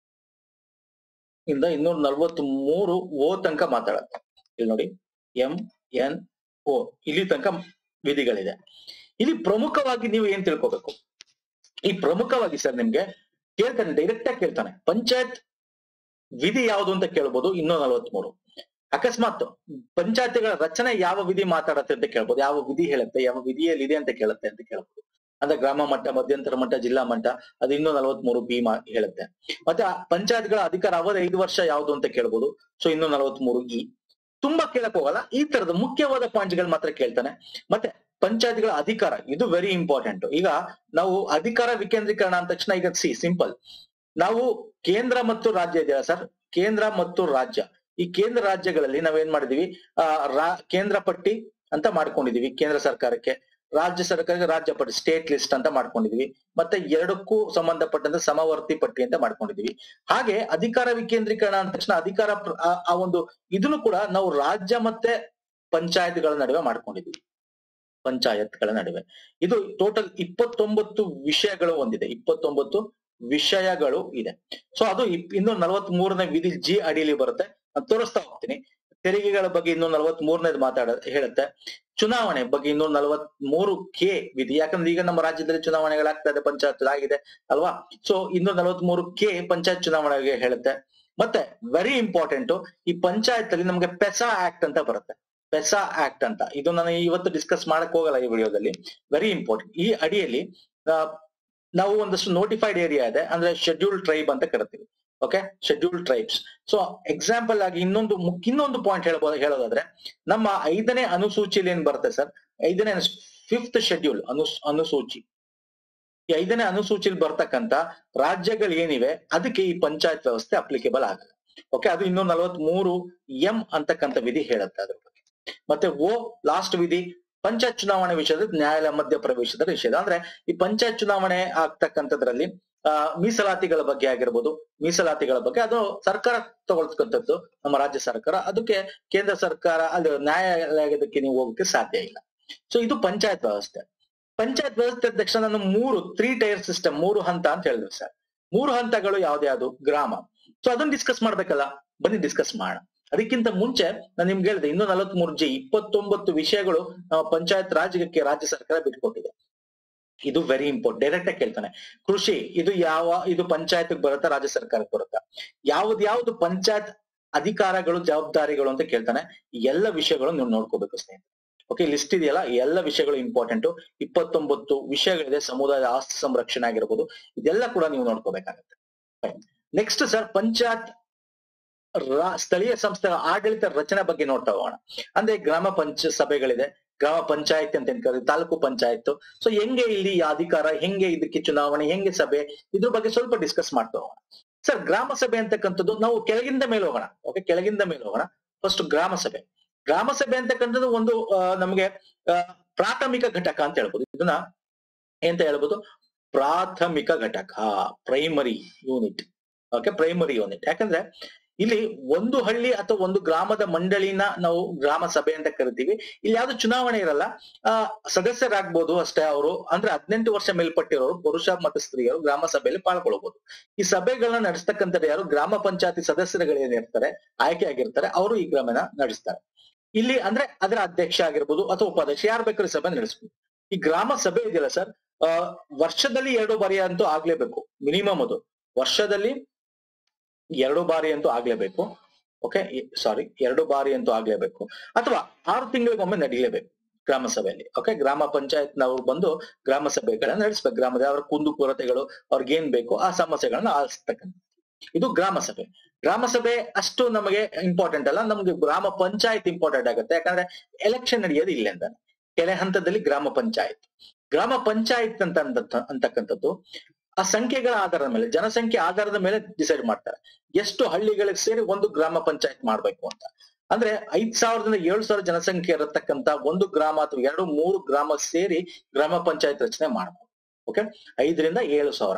[SPEAKER 1] ಇಂದ ಇನ್ನೂರ ನಲವತ್ ಮೂರು ಓ ತನಕ ಮಾತಾಡತ್ತೆ ಇಲ್ಲಿ ನೋಡಿ ಎಂ ಎನ್ ಓ ಇಲ್ಲಿ ತನಕ ವಿಧಿಗಳಿದೆ ಇಲ್ಲಿ ಪ್ರಮುಖವಾಗಿ ನೀವು ಏನ್ ತಿಳ್ಕೊಬೇಕು ಈ ಪ್ರಮುಖವಾಗಿ ಸರ್ ನಿಮ್ಗೆ ಕೇಳ್ತಾನೆ ಡೈರೆಕ್ಟ್ ಆಗಿ ಕೇಳ್ತಾನೆ ಪಂಚಾಯತ್ ವಿಧಿ ಯಾವುದು ಅಂತ ಕೇಳ್ಬೋದು ಇನ್ನೂರ ನಲವತ್ಮೂರು ಅಕಸ್ಮಾತ್ ಪಂಚಾಯತಿಗಳ ರಚನೆ ಯಾವ ವಿಧಿ ಮಾತಾಡತ್ತೆ ಅಂತ ಕೇಳ್ಬೋದು ಯಾವ ವಿಧಿ ಹೇಳುತ್ತೆ ಯಾವ ವಿಧಿಯಲ್ಲಿ ಇದೆ ಅಂತ ಕೇಳುತ್ತೆ ಅಂತ ಕೇಳ್ಬೋದು ಅಂದ್ರೆ ಗ್ರಾಮ ಮಟ್ಟ ಮಧ್ಯಂತರ ಮಟ್ಟ ಜಿಲ್ಲಾ ಮಟ್ಟ ಅದು ಇನ್ನೂ ನಲವತ್ಮೂರು ಬಿ ಮಾ ಹೇಳುತ್ತೆ ಮತ್ತೆ ಆ ಪಂಚಾಯತ್ಗಳ ಅಧಿಕಾರ ಅವಧಿ ಐದು ವರ್ಷ ಯಾವುದು ಅಂತ ಕೇಳ್ಬೋದು ಸೊ ಇನ್ನೂ ನಲವತ್ಮೂರು ಇ ತುಂಬಾ ಕೇಳಕ್ ಹೋಗಲ್ಲ ಈ ತರದ ಮುಖ್ಯವಾದ ಪಾಯಿಂಟ್ಸ್ ಗಳು ಮಾತ್ರ ಕೇಳ್ತಾನೆ ಮತ್ತೆ ಪಂಚಾಯತ್ಗಳ ಅಧಿಕಾರ ಇದು ವೆರಿ ಇಂಪಾರ್ಟೆಂಟ್ ಈಗ ನಾವು ಅಧಿಕಾರ ವಿಕೇಂದ್ರೀಕರಣ ಅಂದ ತಕ್ಷಣ ಈಗ ಸಿ ಸಿಂಪಲ್ ನಾವು ಕೇಂದ್ರ ಮತ್ತು ರಾಜ್ಯ ಇದೆಯಲ್ಲ ಸರ್ ಕೇಂದ್ರ ಮತ್ತು ರಾಜ್ಯ ಈ ಕೇಂದ್ರ ರಾಜ್ಯಗಳಲ್ಲಿ ನಾವೇನ್ ಮಾಡಿದೀವಿ ಆ ರಾ ಕೇಂದ್ರ ಪಟ್ಟಿ ಅಂತ ಮಾಡ್ಕೊಂಡಿದೀವಿ ಕೇಂದ್ರ ಸರ್ಕಾರಕ್ಕೆ ರಾಜ್ಯ ಸರ್ಕಾರಕ್ಕೆ ರಾಜ್ಯ ಪಟ್ಟಿ ಸ್ಟೇಟ್ ಲಿಸ್ಟ್ ಅಂತ ಮಾಡ್ಕೊಂಡಿದೀವಿ ಮತ್ತೆ ಎರಡಕ್ಕೂ ಸಂಬಂಧಪಟ್ಟಂತೆ ಸಮವರ್ತಿ ಪಟ್ಟಿ ಅಂತ ಮಾಡ್ಕೊಂಡಿದೀವಿ ಹಾಗೆ ಅಧಿಕಾರ ವಿಕೇಂದ್ರೀಕರಣ ಅಂದ ತಕ್ಷಣ ಅಧಿಕಾರ ಪ್ರ- ಆ- ಆ ಒಂದು ಇದನ್ನು ಕೂಡ ನಾವು ರಾಜ್ಯ ಮತ್ತೆ ಪಂಚಾಯತ್ಗಳ ನಡುವೆ ಮಾಡ್ಕೊಂಡಿದ್ವಿ ಪಂಚಾಯತ್ಗಳ ನಡುವೆ ಇದು ಟೋಟಲ್ ಇಪ್ಪತ್ತೊಂಬತ್ತು ವಿಷಯಗಳು ಹೊಂದಿದೆ ಇಪ್ಪತ್ತೊಂಬತ್ತು ವಿಷಯಗಳು ಇದೆ ಸೊ ಅದು ಇಪ್- ಇನ್ನು ನಲವತ್ತ್ ಮೂರನೇ ವಿಧಿ ಜಿ ಅಡಿಯಲ್ಲಿ ಬರುತ್ತೆ ನಾನು ತೋರಿಸ್ತಾ ಹೋಗ್ತೀನಿ ತೆರಿಗೆಗಳ ಬಗ್ಗೆ ಇನ್ನು ನಲವತ್ತ್ ಮೂರನೇದು ಮಾತಾಡ ಹೇಳುತ್ತೆ ಚುನಾವಣೆ ಬಗ್ಗೆ ಇನ್ನು ನಲವತ್ತ್ ಮೂರು ಕೆ ವಿಧಿ ಯಾಕಂದ್ರೆ ಈಗ ನಮ್ಮ ರಾಜ್ಯದಲ್ಲಿ ಚುನಾವಣೆಗಳಾಗ್ತಾ ಇದೆ ಪಂಚಾಯತ್ ಆಗಿದೆ ಅಲ್ವಾ ಸೊ ಇನ್ನು ನಲವತ್ತ್ ಮೂರು ಕೆ ಪಂಚಾಯತ್ ಚುನಾವಣೆಗೆ ಹೇಳುತ್ತೆ ಮತ್ತೆ ವೆರಿ ಇಂಪಾರ್ಟೆಂಟ್ ಈ ಪಂಚಾಯತ್ ಅಲ್ಲಿ ನಮ್ಗೆ ಪೆಸಾ ಆಕ್ಟ್ ಅಂತ ಬರುತ್ತೆ ಪೆಸಾ ಆಕ್ಟ್ ಅಂತ ಇದು ನಾನು ಇವತ್ತು ಡಿಸ್ಕಸ್ ಮಾಡಕ್ ಹೋಗಲ್ಲ ಈ ವಿಡಿಯೋದಲ್ಲಿ ವೆರಿ ಇಂಪಾರ್ಟೆಂಟ್ ಈ ಅಡಿಯಲ್ಲಿ ಆ, ನಾವು ಒಂದಷ್ಟು ನೋಟಿಫೈಡ್ ಏರಿಯಾ ಇದೆ ಅಂದ್ರೆ ಶೆಡ್ಯೂಲ್ ಟ್ರೈಬ್ ಅಂತ ಕರಿತೀವಿ okay schedule tribes so example ಆಗಿ ಇನ್ನೊಂದು ಮುಖ್ಯ ಇನ್ನೊಂದು ಪಾಯಿಂಟ್ ಹೇಳ್ಬೋದು ಹೇಳೋದಾದ್ರೆ ನಮ್ಮ ಐದನೇ ಅನುಸೂಚಿಯಲ್ಲಿ ಏನ್ ಬರುತ್ತೆ ಸರ್ ಐದನೇ ಫಿಫ್ತ್ ಶೆಡ್ಯೂಲ್ ಅನು ಅನುಸೂಚಿ ಈ ಐದನೇ ಅನುಸೂಚಿಯಲ್ಲಿ ಬರ್ತಕ್ಕಂತ ರಾಜ್ಯಗಳು ಏನಿವೆ ಅದಕ್ಕೆ ಈ ಪಂಚಾಯತ್ ವ್ಯವಸ್ಥೆ ಅಪ್ಲಿಕೇಬಲ್ ಆಗಲ್ಲ ಓಕೆ ಅದು ಇನ್ನೂ ನಲವತ್ತ್ ಮೂರು ಎಂ ಅಂತಕ್ಕಂಥ ವಿಧಿ ಹೇಳುತ್ತೆ ಅದ್ರ ಬಗ್ಗೆ ಮತ್ತೆ ಓ ಲಾಸ್ಟ್ ವಿಧಿ ಪಂಚಾಯತ್ ಚುನಾವಣೆ ವಿಷಯದ ನ್ಯಾಯಾಲಯ ಮಧ್ಯ ಪ್ರವೇಶದ ವಿಷಯದ ಅಂದ್ರೆ ಈ ಪಂಚಾಯತ್ ಚುನಾವಣೆ ಆಗ್ತಕ್ಕಂಥದ್ರಲ್ಲಿ ಆ ಮೀಸಲಾತಿಗಳ ಬಗ್ಗೆ ಆಗಿರ್ಬೋದು ಮೀಸಲಾತಿಗಳ ಬಗ್ಗೆ ಅದು ಸರ್ಕಾರ ತಗೊಳ್ತಕ್ಕಂಥದ್ದು ನಮ್ಮ ರಾಜ್ಯ ಸರ್ಕಾರ ಅದಕ್ಕೆ ಕೇಂದ್ರ ಸರ್ಕಾರ ಅದು ನ್ಯಾಯಾಲಯದಕ್ಕೆ ನೀವು ಹೋಗಕ್ಕೆ ಸಾಧ್ಯ ಇಲ್ಲ ಸೊ ಇದು ಪಂಚಾಯತ್ ವ್ಯವಸ್ಥೆ ಪಂಚಾಯತ್ ವ್ಯವಸ್ಥೆ ಅಂದ ತಕ್ಷಣ ನಾನು ಮೂರು ತ್ರೀ ಟೈರ್ ಸಿಸ್ಟಮ್ ಮೂರು ಹಂತ ಅಂತ ಹೇಳಿದ್ವಿ ಸರ್ ಮೂರು ಹಂತಗಳು ಯಾವ್ದ್ಯಾವ್ದು ಗ್ರಾಮ ಸೊ ಅದನ್ನ ಡಿಸ್ಕಸ್ ಮಾಡ್ಬೇಕಲ್ಲ ಬನ್ನಿ ಡಿಸ್ಕಸ್ ಮಾಡೋಣ ಅದಕ್ಕಿಂತ ಮುಂಚೆ ನಾನು ನಿಮ್ಗೆ ಹೇಳಿದೆ ಇನ್ನು ನಲವತ್ತ್ ಮೂರು ಜಿ ಇಪ್ಪತ್ತೊಂಬತ್ತು ವಿಷಯಗಳು ನಮ್ಮ ಪಂಚಾಯತ್ ರಾಜ್ಯಕ್ಕೆ ರಾಜ್ಯ ಸರ್ಕಾರ ಬಿಟ್ಕೊಟ್ಟಿದೆ ಇದು ವೆರಿ ಇಂಪಾರ್ಟೆಂಟ್ ಡೈರೆಕ್ಟ್ ಆಗಿ ಕೇಳ್ತಾನೆ ಕೃಷಿ ಇದು ಯಾವ ಇದು ಪಂಚಾಯತ್ ಬರುತ್ತಾ ರಾಜ್ಯ ಸರ್ಕಾರಕ್ಕೆ ಬರುತ್ತಾ ಯಾವ್ದು ಯಾವ್ದು ಪಂಚಾಯತ್ ಅಧಿಕಾರಗಳು ಜವಾಬ್ದಾರಿಗಳು ಅಂತ ಕೇಳ್ತಾನೆ ಈ ಎಲ್ಲ ವಿಷಯಗಳು ನೀವು ನೋಡ್ಕೋಬೇಕು ಸ್ನೇಹಿತರೆ ಓಕೆ ಲಿಸ್ಟ್ ಇದೆಯಲ್ಲ ಈ ಎಲ್ಲ ವಿಷಯಗಳು ಇಂಪಾರ್ಟೆಂಟ್ ಇಪ್ಪತ್ತೊಂಬತ್ತು ವಿಷಯಗಳಿದೆ ಸಮುದಾಯದ ಆಸ್ತಿ ಸಂರಕ್ಷಣೆ ಆಗಿರ್ಬೋದು ಇದೆಲ್ಲ ಕೂಡ ನೀವು ನೋಡ್ಕೋಬೇಕಾಗತ್ತೆ ನೆಕ್ಸ್ಟ್ ಸರ್ ಪಂಚಾಯತ್ ರಾ- ಸ್ಥಳೀಯ ಸಂಸ್ಥೆಗಳ ಆಡಳಿತ ರಚನೆ ಬಗ್ಗೆ ನೋಡ್ತಾ ಹೋಗೋಣ ಅಂದ್ರೆ ಗ್ರಾಮ ಪಂಚ ಸಭೆಗಳಿದೆ ಗ್ರಾಮ ಪಂಚಾಯತ್ ಅಂತ ಏನ್ ಕರೀತೀವಿ ತಾಲೂಕು ಪಂಚಾಯತ್ ಸೊ ಹೆಂಗೆ ಇಲ್ಲಿ ಈ ಅಧಿಕಾರ ಹೆಂಗೆ ಇದಕ್ಕೆ ಚುನಾವಣೆ ಹೆಂಗೆ ಸಭೆ ಇದ್ರ ಬಗ್ಗೆ ಸ್ವಲ್ಪ ಡಿಸ್ಕಸ್ ಮಾಡ್ತಾ ಹೋಗೋಣ ಸರ್ ಗ್ರಾಮ ಸಭೆ ಅಂತಕ್ಕಂಥದ್ದು ನಾವು ಕೆಳಗಿಂದ ಮೇಲೆ ಹೋಗೋಣ ಓಕೆ ಕೆಳಗಿಂದ ಮೇಲೆ ಹೋಗೋಣ ಫಸ್ಟ್ ಗ್ರಾಮ ಸಭೆ ಗ್ರಾಮ ಸಭೆ ಅಂತಕ್ಕಂಥದ್ದು ಒಂದು ಆ, ನಮಗೆ ಆ, ಪ್ರಾಥಮಿಕ ಘಟಕ ಅಂತ ಹೇಳ್ಬೋದು ಇದನ್ನ ಎಂತ ಹೇಳ್ಬೋದು ಪ್ರಾಥಮಿಕ ಘಟಕ primary unit okay primary unit ಯಾಕಂದ್ರೆ ಇಲ್ಲಿ ಒಂದು ಹಳ್ಳಿ ಅಥವಾ ಒಂದು ಗ್ರಾಮದ ಮಂಡಳಿನ ನಾವು ಗ್ರಾಮ ಸಭೆ ಅಂತ ಕರಿತೀವಿ ಇಲ್ಲಿ ಯಾವ್ದು ಚುನಾವಣೆ ಇರಲ್ಲ ಆ ಸದಸ್ಯರಾಗ್ಬೋದು ಅಷ್ಟೇ ಅವರು ಅಂದ್ರೆ ಹದಿನೆಂಟು ವರ್ಷ ಮೇಲ್ಪಟ್ಟಿರೋರು ಪುರುಷ ಮತ್ತು ಸ್ತ್ರೀಯರು ಗ್ರಾಮ ಸಭೆಯಲ್ಲಿ ಪಾಲ್ಗೊಳ್ಬಹುದು ಈ ಸಭೆಗಳನ್ನ ನಡೆಸ್ತಕ್ಕಂಥ ಯಾರು ಗ್ರಾಮ ಪಂಚಾಯತಿ ಸದಸ್ಯರುಗಳೇನಿರ್ತಾರೆ ಆಯ್ಕೆ ಆಗಿರ್ತಾರೆ ಅವರು ಈ ಗ್ರಾಮನ ನಡೆಸ್ತಾರೆ ಇಲ್ಲಿ ಅಂದ್ರೆ ಅದರ ಅಧ್ಯಕ್ಷ ಆಗಿರ್ಬೋದು ಅಥವಾ ಉಪಾಧ್ಯಕ್ಷ ಯಾರು ಬೇಕಾದ್ರೂ ಸಭೆ ನಡೆಸ್ಬೋದು ಈ ಗ್ರಾಮ ಸಭೆ ಇದೆಯಲ್ಲ ಸರ್ ಆ ವರ್ಷದಲ್ಲಿ ಎರಡು ಬಾರಿ ಅಂತೂ ಆಗ್ಲೇಬೇಕು ಮಿನಿಮಮ್ ಅದು ವರ್ಷದಲ್ಲಿ ಎರಡು ಬಾರಿ ಅಂತೂ ಆಗ್ಲೇಬೇಕು ಓಕೆ ಸಾರಿ ಎರಡು ಬಾರಿ ಅಂತೂ ಆಗ್ಲೇಬೇಕು ಅಥವಾ ಆರು ತಿಂಗಳಿಗೊಮ್ಮೆ ನಡೀಲೇಬೇಕು ಗ್ರಾಮ ಸಭೆಯಲ್ಲಿ ಓಕೆ ಗ್ರಾಮ ಪಂಚಾಯತ್ನವ್ರು ಬಂದು ಗ್ರಾಮ ಸಭೆಗಳನ್ನ ನಡೆಸ್ಬೇಕು ಗ್ರಾಮದ ಅವರ ಕುಂದು ಕೊರತೆಗಳು ಅವ್ರಿಗೆ ಏನ್ ಬೇಕು ಆ ಸಮಸ್ಯೆಗಳನ್ನ ಆಲಿಸ್ತಕ್ಕಂಥ ಇದು ಗ್ರಾಮ ಸಭೆ ಗ್ರಾಮ ಸಭೆ ಅಷ್ಟು ನಮಗೆ ಇಂಪಾರ್ಟೆಂಟ್ ಅಲ್ಲ ನಮ್ಗೆ ಗ್ರಾಮ ಪಂಚಾಯತ್ ಇಂಪಾರ್ಟೆಂಟ್ ಆಗುತ್ತೆ ಯಾಕಂದ್ರೆ ಎಲೆಕ್ಷನ್ ನಡೆಯೋದು ಇಲ್ಲಿಂದ ಕೆಲ ಹಂತದಲ್ಲಿ ಗ್ರಾಮ ಪಂಚಾಯತ್ ಗ್ರಾಮ ಪಂಚಾಯತ್ ಅಂತ ಅಂದಂತ- ಅಂತಕ್ಕಂಥದ್ದು ಆ ಸಂಖ್ಯೆಗಳ ಆಧಾರದ ಮೇಲೆ ಜನಸಂಖ್ಯೆ ಆಧಾರದ ಮೇಲೆ ಡಿಸೈಡ್ ಮಾಡ್ತಾರೆ ಎಷ್ಟು ಹಳ್ಳಿಗಳಿಗೆ ಸೇರಿ ಒಂದು ಗ್ರಾಮ ಪಂಚಾಯತ್ ಮಾಡ್ಬೇಕು ಅಂತ ಅಂದ್ರೆ ಐದ್ ಸಾವಿರದಿಂದ ಏಳು ಸಾವಿರ ಜನಸಂಖ್ಯೆ ಇರತಕ್ಕಂತ ಒಂದು ಗ್ರಾಮ ಅಥವಾ ಎರಡು ಮೂರು ಗ್ರಾಮ ಸೇರಿ ಗ್ರಾಮ ಪಂಚಾಯತ್ ರಚನೆ ಮಾಡಬಹುದು ಓಕೆ ಐದರಿಂದ ಏಳು ಸಾವಿರ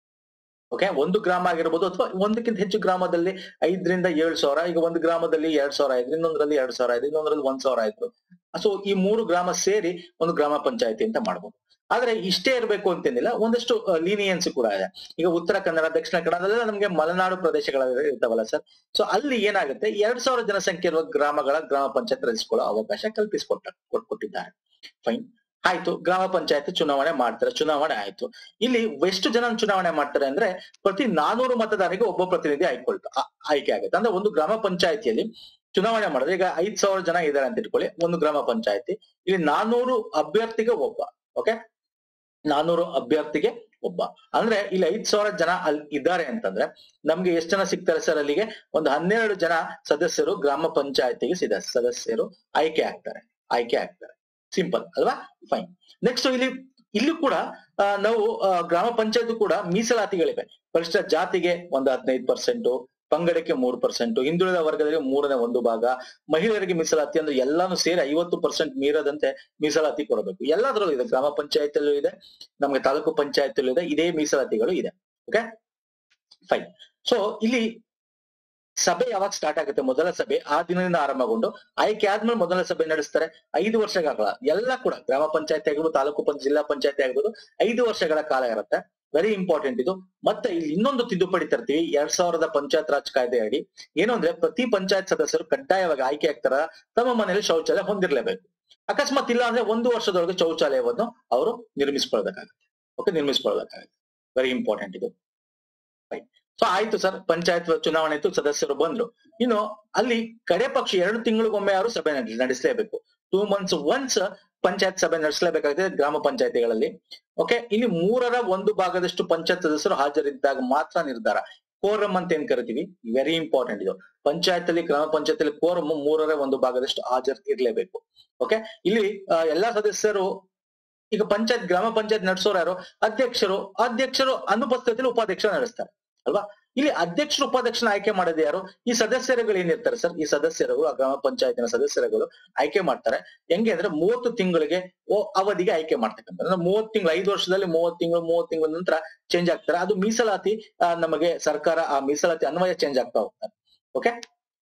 [SPEAKER 1] ಓಕೆ ಒಂದು ಗ್ರಾಮ ಆಗಿರ್ಬೋದು ಅಥವಾ ಒಂದಕ್ಕಿಂತ ಹೆಚ್ಚು ಗ್ರಾಮದಲ್ಲಿ ಐದರಿಂದ ಏಳು ಸಾವಿರ ಈಗ ಒಂದು ಗ್ರಾಮದಲ್ಲಿ ಎರಡ್ ಸಾವಿರ ಆಯ್ತು ಇನ್ನೊಂದರಲ್ಲಿ ಎರಡ್ ಸಾವಿರ ಆಯ್ತು ಇನ್ನೊಂದರಲ್ಲಿ ಒಂದ್ ಸಾವಿರ ಆಯ್ತು ಸೊ ಈ ಮೂರು ಗ್ರಾಮ ಸೇರಿ ಒಂದು ಗ್ರಾಮ ಪಂಚಾಯತಿ ಅಂತ ಮಾಡ್ಬೋದು ಆದ್ರೆ ಇಷ್ಟೇ ಇರಬೇಕು ಅಂತೇನಿಲ್ಲ ಒಂದಷ್ಟು ಲೀನಿಯನ್ಸ್ ಕೂಡ ಇದೆ ಈಗ ಉತ್ತರ ಕನ್ನಡ ದಕ್ಷಿಣ ಕನ್ನಡದಲ್ಲ ನಮ್ಗೆ ಮಲೆನಾಡು ಪ್ರದೇಶಗಳ ಇರ್ತಾವಲ್ಲ ಸರ್ ಸೊ ಅಲ್ಲಿ ಏನಾಗುತ್ತೆ ಎರಡ್ ಸಾವಿರ ಜನಸಂಖ್ಯೆ ಇರುವ ಗ್ರಾಮಗಳ ಗ್ರಾಮ ಪಂಚಾಯತ್ ರಚಿಸಿಕೊಳ್ಳೋ ಅವಕಾಶ ಕಲ್ಪಿಸಿಕೊಟ್ಟ ಕೊಟ್ಟಿದ್ದಾರೆ ಫೈನ್ ಆಯ್ತು ಗ್ರಾಮ ಪಂಚಾಯತ್ ಚುನಾವಣೆ ಮಾಡ್ತಾರೆ ಚುನಾವಣೆ ಆಯ್ತು ಇಲ್ಲಿ ಎಷ್ಟು ಜನ ಚುನಾವಣೆ ಮಾಡ್ತಾರೆ ಅಂದ್ರೆ ಪ್ರತಿ ನಾನೂರು ಮತದಾರರಿಗೆ ಒಬ್ಬ ಪ್ರತಿನಿಧಿ ಆಯ್ಕೊಳ್ತ ಆ- ಆಯ್ಕೆ ಆಗುತ್ತೆ ಅಂದ್ರೆ ಒಂದು ಗ್ರಾಮ ಪಂಚಾಯತಿಯಲ್ಲಿ ಚುನಾವಣೆ ಮಾಡಿದ್ರೆ ಈಗ ಐದ್ ಸಾವಿರ ಜನ ಇದ್ದಾರೆ ಅಂತ ಇಟ್ಕೊಳ್ಳಿ ಒಂದು ಗ್ರಾಮ ಪಂಚಾಯತಿ ಇಲ್ಲಿ ನಾನೂರು ಅಭ್ಯರ್ಥಿಗೆ ಒಬ್ಬ ಓಕೆ ನಾನೂರು ಅಭ್ಯರ್ಥಿಗೆ ಒಬ್ಬ ಅಂದ್ರೆ ಇಲ್ಲಿ ಐದ್ ಸಾವಿರ ಜನ ಅಲ್ಲಿ ಇದ್ದಾರೆ ಅಂತಂದ್ರೆ ನಮ್ಗೆ ಎಷ್ಟು ಜನ ಸಿಗ್ತಾರೆ ಸರ್ ಅಲ್ಲಿಗೆ ಒಂದು ಹನ್ನೆರಡು ಜನ ಸದಸ್ಯರು ಗ್ರಾಮ ಪಂಚಾಯತಿಗೆ ಸಿದ ಸದಸ್ಯರು ಆಯ್ಕೆ ಆಗ್ತಾರೆ ಆಯ್ಕೆ ಆಗ್ತಾರೆ ಸಿಂಪಲ್ ಅಲ್ವಾ ಫೈನ್ ನೆಕ್ಸ್ಟ್ ಇಲ್ಲಿ ಇಲ್ಲಿ ಕೂಡ ಆ, ನಾವು ಆ, ಗ್ರಾಮ ಪಂಚಾಯತ್ ಕೂಡ ಮೀಸಲಾತಿಗಳಿವೆ ಪರಿಷ್ಠ ಜಾತಿಗೆ ಒಂದು ಹದಿನೈದು ಪರ್ಸೆಂಟ್ ಪಂಗಡಕ್ಕೆ ಮೂರು ಪರ್ಸೆಂಟ್ ಹಿಂದುಳಿದ ವರ್ಗದಲ್ಲಿ ಮೂರನೇ ಒಂದು ಭಾಗ ಮಹಿಳೆಯರಿಗೆ ಮೀಸಲಾತಿ ಅಂದ್ರೆ ಎಲ್ಲಾನು ಸೇರಿ ಐವತ್ತು ಪರ್ಸೆಂಟ್ ಮೀರದಂತೆ ಮೀಸಲಾತಿ ಕೊಡಬೇಕು ಎಲ್ಲದರಲ್ಲೂ ಇದೆ ಗ್ರಾಮ ಪಂಚಾಯತಲ್ಲೂ ಇದೆ ನಮ್ಗೆ ತಾಲೂಕು ಪಂಚಾಯತಲ್ಲೂ ಇದೆ ಇದೇ ಮೀಸಲಾತಿಗಳು ಇದೆ ಓಕೆ ಫೈನ್ ಸೊ ಇಲ್ಲಿ ಸಭೆ ಯಾವಾಗ ಸ್ಟಾರ್ಟ್ ಆಗುತ್ತೆ ಮೊದಲ ಸಭೆ ಆ ದಿನದಿಂದ ಆರಂಭಗೊಂಡು ಆಯ್ಕೆ ಆದ್ಮೇಲೆ ಮೊದಲ ಸಭೆ ನಡೆಸ್ತಾರೆ ಐದು ವರ್ಷಗಳ ಎಲ್ಲ ಕೂಡ ಗ್ರಾಮ ಪಂಚಾಯತಿ ಆಗಿರ್ಬೋದು ತಾಲೂಕು ಪಂಚಾಯತ್ ಜಿಲ್ಲಾ ಪಂಚಾಯತಿ ಆಗಿರ್ಬೋದು ಐದು ವರ್ಷಗಳ ಕಾಲ ಇರುತ್ತೆ ವೆರಿ ಇಂಪಾರ್ಟೆಂಟ್ ಇದು ಮತ್ತೆ ಇಲ್ಲಿ ಇನ್ನೊಂದು ತಿದ್ದುಪಡಿ ತರ್ತೀವಿ ಎರಡ್ ಸಾವಿರದ ಪಂಚಾಯತ್ ರಾಜ್ ಕಾಯ್ದೆ ಅಡಿ ಏನು ಅಂದ್ರೆ ಪ್ರತಿ ಪಂಚಾಯತ್ ಸದಸ್ಯರು ಕಡ್ಡಾಯವಾಗಿ ಆಯ್ಕೆ ಆಗ್ತಾರ ತಮ್ಮ ಮನೆಯಲ್ಲಿ ಶೌಚಾಲಯ ಹೊಂದಿರಲೇಬೇಕು ಅಕಸ್ಮಾತ್ ಇಲ್ಲ ಅಂದ್ರೆ ಒಂದು ವರ್ಷದೊಳಗೆ ಶೌಚಾಲಯವನ್ನು ಅವರು ನಿರ್ಮಿಸ್ಕೊಳ್ಬೇಕಾಗುತ್ತೆ ಓಕೆ ನಿರ್ಮಿಸ್ಕೊಳ್ಬೇಕಾಗುತ್ತೆ ವೆರಿ ಇಂಪಾರ್ಟೆಂಟ್ ಇದು ಸೊ ಆಯ್ತು ಸರ್ ಪಂಚಾಯತ್ ಚುನಾವಣೆ ಇತ್ತು ಸದಸ್ಯರು ಬಂದ್ರು ಇನ್ನು ಅಲ್ಲಿ ಕಡೆ ಪಕ್ಷ ಎರಡು ತಿಂಗಳಿಗೊಮ್ಮೆ ಅವರು ಸಭೆ ನಡೆ- ನಡೆಸಲೇಬೇಕು ಟೂ ಮಂತ್ಸ್ ಒನ್ಸ್ ಪಂಚಾಯತ್ ಸಭೆ ನಡೆಸಲೇಬೇಕಾಗುತ್ತೆ ಗ್ರಾಮ ಪಂಚಾಯತಿಗಳಲ್ಲಿ ಓಕೆ ಇಲ್ಲಿ ಮೂರರ ಒಂದು ಭಾಗದಷ್ಟು ಪಂಚಾಯತ್ ಸದಸ್ಯರು ಹಾಜರಿದ್ದಾಗ ಮಾತ್ರ ನಿರ್ಧಾರ ಕೋರಮ್ ಅಂತ ಏನ್ ಕರಿತೀವಿ ವೆರಿ ಇಂಪಾರ್ಟೆಂಟ್ ಇದು ಪಂಚಾಯತ್ ಅಲ್ಲಿ ಗ್ರಾಮ ಪಂಚಾಯತ್ ಅಲ್ಲಿ ಕೋರಮ್ ಮೂರರ ಒಂದು ಭಾಗದಷ್ಟು ಹಾಜರ್ ಇರ್ಲೇಬೇಕು ಓಕೆ ಇಲ್ಲಿ ಆ, ಎಲ್ಲಾ ಸದಸ್ಯರು ಈಗ ಪಂಚಾಯತ್ ಗ್ರಾಮ ಪಂಚಾಯತ್ ನಡೆಸೋರು ಯಾರು ಅಧ್ಯಕ್ಷರು ಅಧ್ಯಕ್ಷರು ಅನುಪಸ್ಥಿತಿಯಲ್ಲಿ ಉಪಾಧ್ಯಕ್ಷ ನಡೆಸ್ತಾರೆ ಅಲ್ವಾ ಇಲ್ಲಿ ಅಧ್ಯಕ್ಷರು ಉಪಾಧ್ಯಕ್ಷನ ಆಯ್ಕೆ ಮಾಡೋದು ಯಾರು ಈ ಸದಸ್ಯರುಗಳು ಏನಿರ್ತಾರೆ ಸರ್ ಈ ಸದಸ್ಯರುಗಳು ಆ ಗ್ರಾಮ ಪಂಚಾಯತಿನ ಸದಸ್ಯರುಗಳು ಆಯ್ಕೆ ಮಾಡ್ತಾರೆ ಹೆಂಗೆ ಅಂದ್ರೆ ಮೂವತ್ತು ತಿಂಗಳಿಗೆ ಓ ಅವಧಿಗೆ ಆಯ್ಕೆ ಮಾಡ್ತಕ್ಕಂಥ ಅಂದ್ರೆ ಮೂವತ್ತು ತಿಂಗಳು ಐದು ವರ್ಷದಲ್ಲಿ ಮೂವತ್ತು ತಿಂಗಳು ಮೂವತ್ತು ತಿಂಗಳ ನಂತರ ಚೇಂಜ್ ಆಗ್ತಾರೆ ಅದು ಮೀಸಲಾತಿ ಆ, ನಮಗೆ ಸರ್ಕಾರ ಆ ಮೀಸಲಾತಿ ಅನ್ವಯ ಚೇಂಜ್ ಆಗ್ತಾ ಹೋಗ್ತಾರೆ ಓಕೆ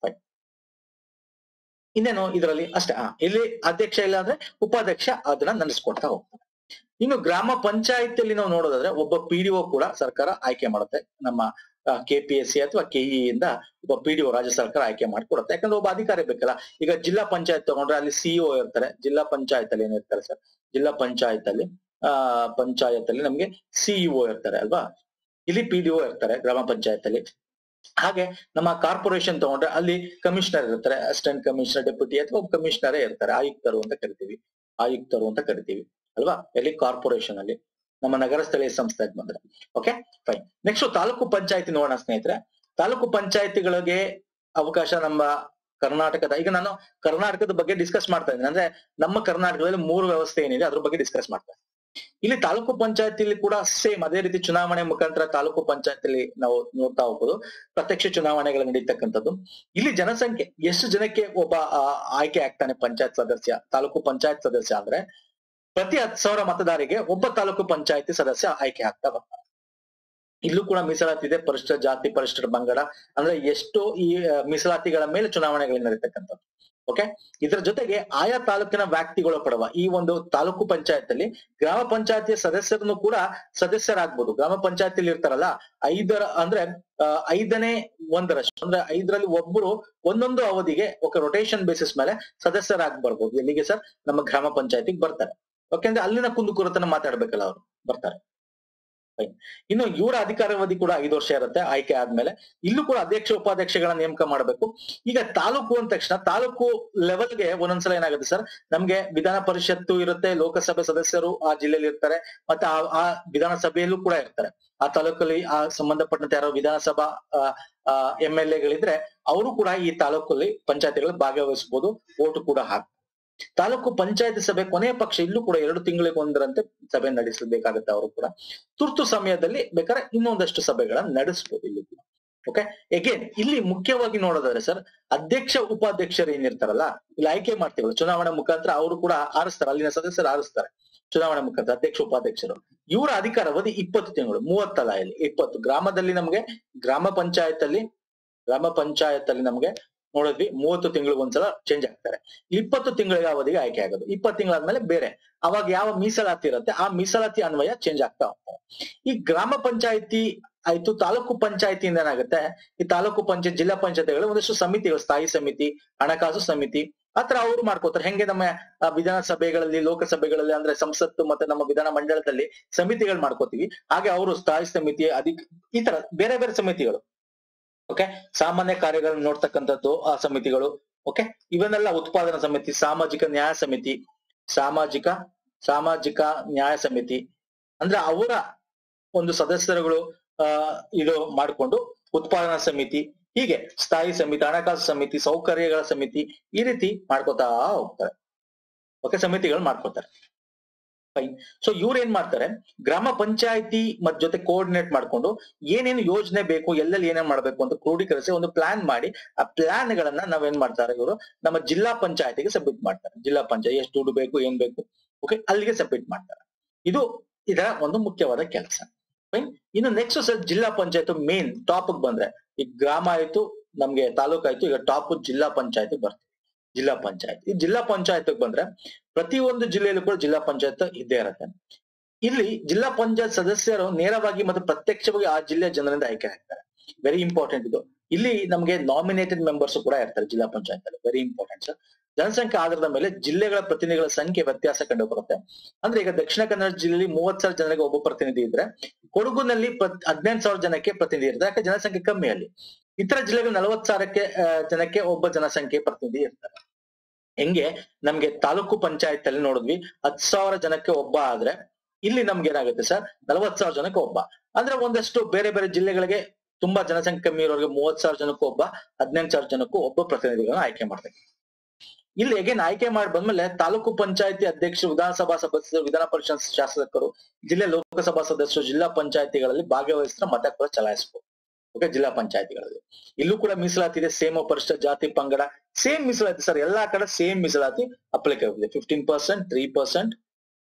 [SPEAKER 1] ಇನ್ನೇನು ಇದರಲ್ಲಿ ಅಷ್ಟೇ ಹಾ ಇಲ್ಲಿ ಅಧ್ಯಕ್ಷ ಇಲ್ಲ ಅಂದ್ರೆ ಉಪಾಧ್ಯಕ್ಷ ಅದನ್ನ ನಡೆಸ್ಕೊಡ್ತಾ ಹೋಗ್ತಾರೆ ಇನ್ನು ಗ್ರಾಮ ಪಂಚಾಯತಿಯಲ್ಲಿ ನಾವು ನೋಡೋದಾದ್ರೆ ಒಬ್ಬ ಪಿಡಿಒ ಕೂಡ ಸರ್ಕಾರ ಆಯ್ಕೆ ಮಾಡುತ್ತೆ ನಮ್ಮ ಕೆ ಪಿ ಎಸ್ ಸಿ ಅಥವಾ ಕೆಇ ಇಂದ ಒಬ್ಬ ಪಿಡಿಒ ರಾಜ್ಯ ಸರ್ಕಾರ ಆಯ್ಕೆ ಮಾಡಿಕೊಡುತ್ತೆ ಯಾಕಂದ್ರೆ ಒಬ್ಬ ಅಧಿಕಾರಿ ಬೇಕಲ್ಲ ಈಗ ಜಿಲ್ಲಾ ಪಂಚಾಯತ್ ತಗೊಂಡ್ರೆ ಅಲ್ಲಿ ಸಿಇಒ ಇರ್ತಾರೆ ಜಿಲ್ಲಾ ಪಂಚಾಯತ್ ಅಲ್ಲಿ ಏನಿರ್ತಾರೆ ಸರ್ ಜಿಲ್ಲಾ ಪಂಚಾಯತ್ ಅಲ್ಲಿ ಆ ಪಂಚಾಯತ್ ಅಲ್ಲಿ ನಮ್ಗೆ ಸಿಇಒ ಇರ್ತಾರೆ ಅಲ್ವಾ ಇಲ್ಲಿ ಪಿಡಿಒ ಇರ್ತಾರೆ ಗ್ರಾಮ ಪಂಚಾಯತ್ ಅಲ್ಲಿ ಹಾಗೆ ನಮ್ಮ ಕಾರ್ಪೊರೇಷನ್ ತಗೊಂಡ್ರೆ ಅಲ್ಲಿ ಕಮಿಷನರ್ ಇರ್ತಾರೆ ಅಸಿಸ್ಟೆಂಟ್ ಕಮಿಷನರ್ ಡೆಪ್ಯೂಟಿ ಅಥವಾ ಕಮಿಷನರೇ ಇರ್ತಾರೆ ಆಯುಕ್ತರು ಅಂತ ಕರಿತೀವಿ ಆಯುಕ್ತರು ಅಂತ ಕರಿತೀವಿ ಅಲ್ವಾ ಎಲ್ಲಿ ಕಾರ್ಪೊರೇಷನ್ ಅಲ್ಲಿ ನಮ್ಮ ನಗರ ಸ್ಥಳೀಯ ಸಂಸ್ಥೆ ಬಂದ್ರೆ ಓಕೆ ಫೈನ್ ನೆಕ್ಸ್ಟ್ ತಾಲೂಕು ಪಂಚಾಯತಿ ನೋಡೋಣ ಸ್ನೇಹಿತರೆ ತಾಲೂಕು ಪಂಚಾಯತಿಗಳಿಗೆ ಅವಕಾಶ ನಮ್ಮ ಕರ್ನಾಟಕದ ಈಗ ನಾನು ಕರ್ನಾಟಕದ ಬಗ್ಗೆ ಡಿಸ್ಕಸ್ ಮಾಡ್ತಾ ಇದ್ದೀನಿ ಅಂದ್ರೆ ನಮ್ಮ ಕರ್ನಾಟಕದಲ್ಲಿ ಮೂರು ವ್ಯವಸ್ಥೆ ಏನಿದೆ ಅದ್ರ ಬಗ್ಗೆ ಡಿಸ್ಕಸ್ ಮಾಡ್ತಾ ಇದ್ದೀನಿ. ಇಲ್ಲಿ ತಾಲೂಕು ಪಂಚಾಯತಿಲಿ ಕೂಡ ಸೇಮ್ ಅದೇ ರೀತಿ ಚುನಾವಣೆ ಮುಖಾಂತರ ತಾಲೂಕು ಪಂಚಾಯತಿಲಿ ನಾವು ನೋಡ್ತಾ ಹೋಗ್ಬೋದು ಪ್ರತ್ಯಕ್ಷ ಚುನಾವಣೆಗಳು ನಡೀತಕ್ಕಂಥದ್ದು ಇಲ್ಲಿ ಜನಸಂಖ್ಯೆ ಎಷ್ಟು ಜನಕ್ಕೆ ಒಬ್ಬ ಆ, ಆಯ್ಕೆ ಆಗ್ತಾನೆ ಪಂಚಾಯತ್ ಸದಸ್ಯ ತಾಲೂಕು ಪಂಚಾಯತ್ ಸದಸ್ಯ ಅಂದ್ರೆ ಪ್ರತಿ ಹತ್ತು ಸಾವಿರ ಮತದಾರಿಗೆ ಒಬ್ಬ ತಾಲೂಕು ಪಂಚಾಯತಿ ಸದಸ್ಯ ಆಯ್ಕೆ ಆಗ್ತಾ ಬರ್ತಾರೆ ಇಲ್ಲೂ ಕೂಡ ಮೀಸಲಾತಿ ಇದೆ ಪರಿಶಿಷ್ಟ ಜಾತಿ ಪರಿಶಿಷ್ಟ ಪಂಗಡ ಅಂದ್ರೆ ಎಷ್ಟು ಈ ಆ, ಮೀಸಲಾತಿಗಳ ಮೇಲೆ ಚುನಾವಣೆಗಳು ನಡೀತಕ್ಕಂಥದ್ದು ಓಕೆ ಇದರ ಜೊತೆಗೆ ಆಯಾ ತಾಲೂಕಿನ ವ್ಯಾಪ್ತಿಗಳು ಪಡುವ ಈ ಒಂದು ತಾಲೂಕು ಪಂಚಾಯತ್ ಅಲ್ಲಿ ಗ್ರಾಮ ಪಂಚಾಯತಿಯ ಸದಸ್ಯರನ್ನು ಕೂಡ ಸದಸ್ಯರಾಗ್ಬೋದು ಗ್ರಾಮ ಪಂಚಾಯತಿಲಿ ಇರ್ತಾರಲ್ಲ ಐದರ ಅಂದ್ರೆ ಆ, ಐದನೇ ಒಂದರಷ್ಟು ಅಂದ್ರೆ ಐದರಲ್ಲಿ ಒಬ್ಬರು ಒಂದೊಂದು ಅವಧಿಗೆ ಓಕೆ ರೊಟೇಷನ್ ಬೇಸಿಸ್ ಮೇಲೆ ಸದಸ್ಯರಾಗಿ ಬರ್ಬೋದು ಎಲ್ಲಿಗೆ ಸರ್ ನಮ್ಮ ಗ್ರಾಮ ಪಂಚಾಯತಿಗೆ ಬರ್ತಾರೆ ಯಾಕೆಂದ್ರೆ ಅಲ್ಲಿನ ಕುಂದುಕೊರತನ ಮಾತಾಡ್ಬೇಕಲ್ಲ ಅವರು ಬರ್ತಾರೆ Fine. ಇನ್ನು ಇವರ ಅಧಿಕಾರಾವಧಿ ಕೂಡ ಐದು ವರ್ಷ ಇರುತ್ತೆ ಆಯ್ಕೆ ಆದ್ಮೇಲೆ ಇಲ್ಲೂ ಕೂಡ ಅಧ್ಯಕ್ಷ ಉಪಾಧ್ಯಕ್ಷಗಳ ನೇಮಕ ಮಾಡಬೇಕು ಈಗ ತಾಲೂಕು ಅಂದ ತಕ್ಷಣ ತಾಲೂಕು ಲೆವೆಲ್ಗೆ ಒಂದೊಂದ್ಸಲ ಏನಾಗುತ್ತೆ ಸರ್ ನಮ್ಗೆ ವಿಧಾನ ಪರಿಷತ್ತು ಇರುತ್ತೆ ಲೋಕಸಭೆ ಸದಸ್ಯರು ಆ ಜಿಲ್ಲೆಯಲ್ಲಿ ಇರ್ತಾರೆ ಮತ್ತೆ ಆ ಆ ವಿಧಾನಸಭೆಯಲ್ಲೂ ಕೂಡ ಇರ್ತಾರೆ ಆ ತಾಲೂಕಲ್ಲಿ ಆ ಸಂಬಂಧಪಟ್ಟಂತೆ ಯಾರೋ ವಿಧಾನಸಭಾ ಎಂ ಎಲ್ ಎಗಳಿದ್ರೆ ಅವರು ಕೂಡ ಈ ತಾಲೂಕಲ್ಲಿ ಪಂಚಾಯತಿಗಳಲ್ಲಿ ಭಾಗವಹಿಸಬಹುದು ಓಟು ಕೂಡ ಹಾಕ್ ತಾಲೂಕು ಪಂಚಾಯತಿ ಸಭೆ ಕೊನೆಯ ಪಕ್ಷ ಇಲ್ಲೂ ಕೂಡ ಎರಡು ತಿಂಗಳಿಗೆ ಒಂದರಂತೆ ಸಭೆ ನಡೆಸಬೇಕಾಗುತ್ತೆ ಅವರು ಕೂಡ ತುರ್ತು ಸಮಯದಲ್ಲಿ ಬೇಕಾದ್ರೆ ಇನ್ನೊಂದಷ್ಟು ಸಭೆಗಳನ್ನ ನಡೆಸಬಹುದು ಇಲ್ಲಿ ಕೂಡ ಓಕೆ ಎಗೇನ್ ಇಲ್ಲಿ ಮುಖ್ಯವಾಗಿ ನೋಡೋದಾದ್ರೆ ಸರ್ ಅಧ್ಯಕ್ಷ ಉಪಾಧ್ಯಕ್ಷರು ಏನಿರ್ತಾರಲ್ಲ ಇಲ್ಲಿ ಆಯ್ಕೆ ಮಾಡ್ತೀವಲ್ಲ ಚುನಾವಣೆ ಮುಖಾಂತರ ಅವರು ಕೂಡ ಆರಿಸ್ತಾರೆ ಅಲ್ಲಿನ ಸದಸ್ಯರು ಆರಿಸ್ತಾರೆ ಚುನಾವಣೆ ಮುಖಾಂತರ ಅಧ್ಯಕ್ಷ ಉಪಾಧ್ಯಕ್ಷರು ಇವರ ಅಧಿಕಾರ ಅವಧಿ ಇಪ್ಪತ್ತು ತಿಂಗಳು ಮೂವತ್ತಲ್ಲ ಇಲ್ಲಿ ಇಪ್ಪತ್ತು ಗ್ರಾಮದಲ್ಲಿ ನಮಗೆ ಗ್ರಾಮ ಪಂಚಾಯತ್ ಅಲ್ಲಿ ಗ್ರಾಮ ಪಂಚಾಯತ್ ಅಲ್ಲಿ ನಮಗೆ ನೋಡಿದ್ವಿ ಮೂವತ್ತು ತಿಂಗಳಿಗೆ ಒಂದ್ಸಲ ಚೇಂಜ್ ಆಗ್ತಾರೆ ಇಪ್ಪತ್ತು ತಿಂಗಳಿಗೆ ಅವಧಿಗೆ ಆಯ್ಕೆ ಆಗೋದು ಇಪ್ಪತ್ತು ತಿಂಗಳಾದ್ಮೇಲೆ ಬೇರೆ ಅವಾಗ ಯಾವ ಮೀಸಲಾತಿ ಇರುತ್ತೆ ಆ ಮೀಸಲಾತಿ ಅನ್ವಯ ಚೇಂಜ್ ಆಗ್ತಾ ಹೋಗ್ತಾರೆ ಈ ಗ್ರಾಮ ಪಂಚಾಯತಿ ಆಯ್ತು ತಾಲೂಕು ಪಂಚಾಯತಿಯಿಂದ ಏನಾಗುತ್ತೆ ಈ ತಾಲೂಕು ಪಂಚಾಯತ್ ಜಿಲ್ಲಾ ಪಂಚಾಯತಿಗಳು ಒಂದಷ್ಟು ಸಮಿತಿಗಳು ಸ್ಥಾಯಿ ಸಮಿತಿ ಹಣಕಾಸು ಸಮಿತಿ ಆತರ ಅವ್ರು ಮಾಡ್ಕೋತಾರೆ ಹೆಂಗೆ ನಮ್ಮ ಆ, ವಿಧಾನಸಭೆಗಳಲ್ಲಿ ಲೋಕಸಭೆಗಳಲ್ಲಿ ಅಂದ್ರೆ ಸಂಸತ್ತು ಮತ್ತೆ ನಮ್ಮ ವಿಧಾನ ಮಂಡಲದಲ್ಲಿ ಸಮಿತಿಗಳು ಮಾಡ್ಕೋತೀವಿ ಹಾಗೆ ಅವರು ಸ್ಥಾಯಿ ಸಮಿತಿ ಅಧಿಕ ಈ ತರ ಬೇರೆ ಬೇರೆ ಸಮಿತಿಗಳು ಓಕೆ ಸಾಮಾನ್ಯ ಕಾರ್ಯಗಳನ್ನು ನೋಡ್ತಕ್ಕಂಥದ್ದು ಆ ಸಮಿತಿಗಳು ಓಕೆ ಇವನ್ನೆಲ್ಲ ಉತ್ಪಾದನಾ ಸಮಿತಿ ಸಾಮಾಜಿಕ ನ್ಯಾಯ ಸಮಿತಿ ಸಾಮಾಜಿಕ ಸಾಮಾಜಿಕ ನ್ಯಾಯ ಸಮಿತಿ ಅಂದ್ರೆ ಅವರ ಒಂದು ಸದಸ್ಯರುಗಳು ಆ ಇದು ಮಾಡಿಕೊಂಡು ಉತ್ಪಾದನಾ ಸಮಿತಿ ಹೀಗೆ ಸ್ಥಾಯಿ ಸಮಿತಿ ಹಣಕಾಸು ಸಮಿತಿ ಸೌಕರ್ಯಗಳ ಸಮಿತಿ ಈ ರೀತಿ ಮಾಡ್ಕೋತಾ ಹೋಗ್ತಾರೆ ಓಕೆ ಸಮಿತಿಗಳು ಮಾಡ್ಕೋತಾರೆ ಫೈನ್ ಸೊ ಇವ್ರು ಏನ್ ಮಾಡ್ತಾರೆ ಗ್ರಾಮ ಪಂಚಾಯತಿ ಮತ್ ಜೊತೆ ಕೋಆರ್ಡಿನೇಟ್ ಮಾಡ್ಕೊಂಡು ಏನೇನು ಯೋಜನೆ ಬೇಕು ಎಲ್ಲೆಲ್ಲಿ ಏನೇನ್ ಮಾಡ್ಬೇಕು ಅಂತ ಕ್ರೋಢೀಕರಿಸಿ ಒಂದು ಪ್ಲಾನ್ ಮಾಡಿ ಆ ಪ್ಲಾನ್ ಗಳನ್ನ ನಾವೇನ್ ಮಾಡ್ತಾರೆ ಇವರು ನಮ್ಮ ಜಿಲ್ಲಾ ಪಂಚಾಯತಿಗೆ ಸಬ್ಮಿಟ್ ಮಾಡ್ತಾರೆ ಜಿಲ್ಲಾ ಪಂಚಾಯತ್ ಎಷ್ಟು ದುಡ್ಡು ಬೇಕು ಏನ್ ಬೇಕು ಓಕೆ ಅಲ್ಲಿಗೆ ಸಬ್ಮಿಟ್ ಮಾಡ್ತಾರೆ ಇದು ಇದರ ಒಂದು ಮುಖ್ಯವಾದ ಕೆಲಸ ಫೈನ್ ಇನ್ನು ನೆಕ್ಸ್ಟ್ ಸರ್ ಜಿಲ್ಲಾ ಪಂಚಾಯತ್ ಮೇನ್ ಟಾಪ್ ಬಂದ್ರೆ ಈ ಗ್ರಾಮ ಆಯ್ತು ನಮ್ಗೆ ತಾಲೂಕ್ ಆಯ್ತು ಈಗ ಟಾಪ್ ಜಿಲ್ಲಾ ಪಂಚಾಯತ್ ಬರ್ತೀವಿ ಜಿಲ್ಲಾ ಪಂಚಾಯತ್ ಈ ಜಿಲ್ಲಾ ಪಂಚಾಯತ್ ಬಂದ್ರೆ ಪ್ರತಿಯೊಂದು ಜಿಲ್ಲೆಯಲ್ಲೂ ಕೂಡ ಜಿಲ್ಲಾ ಪಂಚಾಯತ್ ಇದ್ದೇ ಇರುತ್ತೆ ಇಲ್ಲಿ ಜಿಲ್ಲಾ ಪಂಚಾಯತ್ ಸದಸ್ಯರು ನೇರವಾಗಿ ಮತ್ತು ಪ್ರತ್ಯಕ್ಷವಾಗಿ ಆ ಜಿಲ್ಲೆಯ ಜನರಿಂದ ಆಯ್ಕೆ ಆಗ್ತಾರೆ ವೆರಿ ಇಂಪಾರ್ಟೆಂಟ್ ಇದು ಇಲ್ಲಿ ನಮಗೆ ನಾಮಿನೇಟೆಡ್ ಮೆಂಬರ್ಸ್ ಕೂಡ ಇರ್ತಾರೆ ಜಿಲ್ಲಾ ಪಂಚಾಯತ್ ಅಲ್ಲಿ ವೆರಿ ಇಂಪಾರ್ಟೆಂಟ್ ಸರ್ ಜನಸಂಖ್ಯೆ ಆಧಾರದ ಮೇಲೆ ಜಿಲ್ಲೆಗಳ ಪ್ರತಿನಿಧಿಗಳ ಸಂಖ್ಯೆ ವ್ಯತ್ಯಾಸ ಕಂಡು ಬರುತ್ತೆ ಅಂದ್ರೆ ಈಗ ದಕ್ಷಿಣ ಕನ್ನಡ ಜಿಲ್ಲೆಯಲ್ಲಿ ಮೂವತ್ ಸಾವಿರ ಜನರಿಗೆ ಒಬ್ಬ ಪ್ರತಿನಿಧಿ ಇದ್ರೆ ಕೊಡಗುನಲ್ಲಿ ಹದಿನೆಂಟು ಸಾವಿರ ಜನಕ್ಕೆ ಪ್ರತಿನಿಧಿ ಇರುತ್ತೆ ಯಾಕೆ ಜನಸಂಖ್ಯೆ ಕಮ್ಮಿ ಅಲ್ಲಿ ಇತರ ಜಿಲ್ಲೆಗಳು ನಲವತ್ ಸಾವಿರಕ್ಕೆ ಆ, ಜನಕ್ಕೆ ಒಬ್ಬ ಜನಸಂಖ್ಯೆ ಪ್ರತಿನಿಧಿ ಇರ್ತಾರೆ ಹೆಂಗೆ ನಮ್ಗೆ ತಾಲೂಕು ಪಂಚಾಯತ್ ಅಲ್ಲಿ ನೋಡಿದ್ವಿ ಹತ್ ಸಾವಿರ ಜನಕ್ಕೆ ಒಬ್ಬ ಆದ್ರೆ ಇಲ್ಲಿ ನಮ್ಗೆ ಏನಾಗುತ್ತೆ ಸರ್ ನಲವತ್ ಸಾವಿರ ಜನಕ್ಕೆ ಒಬ್ಬ ಅಂದ್ರೆ ಒಂದಷ್ಟು ಬೇರೆ ಬೇರೆ ಜಿಲ್ಲೆಗಳಿಗೆ ತುಂಬಾ ಜನಸಂಖ್ಯೆ ಕಮ್ಮಿ ಇರೋರಿಗೆ ಮೂವತ್ ಸಾವಿರ ಜನಕ್ಕೂ ಒಬ್ಬ ಹದಿನೆಂಟು ಸಾವಿರ ಜನಕ್ಕೂ ಒಬ್ಬ ಪ್ರತಿನಿಧಿಗಳನ್ನ ಆಯ್ಕೆ ಮಾಡ್ತಾರೆ ಇಲ್ಲಿ ಹೇಗೇನ್ ಆಯ್ಕೆ ಮಾಡಿ ಬಂದ್ಮೇಲೆ ತಾಲೂಕು ಪಂಚಾಯತಿ ಅಧ್ಯಕ್ಷರು ವಿಧಾನಸಭಾ ಸದಸ್ಯರು ವಿಧಾನ ಪರಿಷತ್ ಶಾಸಕರು ಜಿಲ್ಲೆ ಲೋಕಸಭಾ ಸದಸ್ಯರು ಜಿಲ್ಲಾ ಪಂಚಾಯತಿಗಳಲ್ಲಿ ಭಾಗವಹಿಸಿದ್ರೆ ಮತ ಕೂಡ ಚಲಾಯಿಸಬಹುದು ಓಕೆ ಜಿಲ್ಲಾ ಪಂಚಾಯತಿಗಳಲ್ಲಿ ಇಲ್ಲೂ ಕೂಡ ಮೀಸಲಾತಿ ಇದೆ ಸೇಮ್ ಪರಿಷ್ಠ ಜಾತಿ ಪಂಗಡ ಸೇಮ್ ಮೀಸಲಾತಿ ಸರ್ ಎಲ್ಲಾ ಕಡೆ ಸೇಮ್ ಮೀಸಲಾತಿ ಅಪ್ಲಿಕೇಬಲ್ ಇದೆ fifteen percent three percent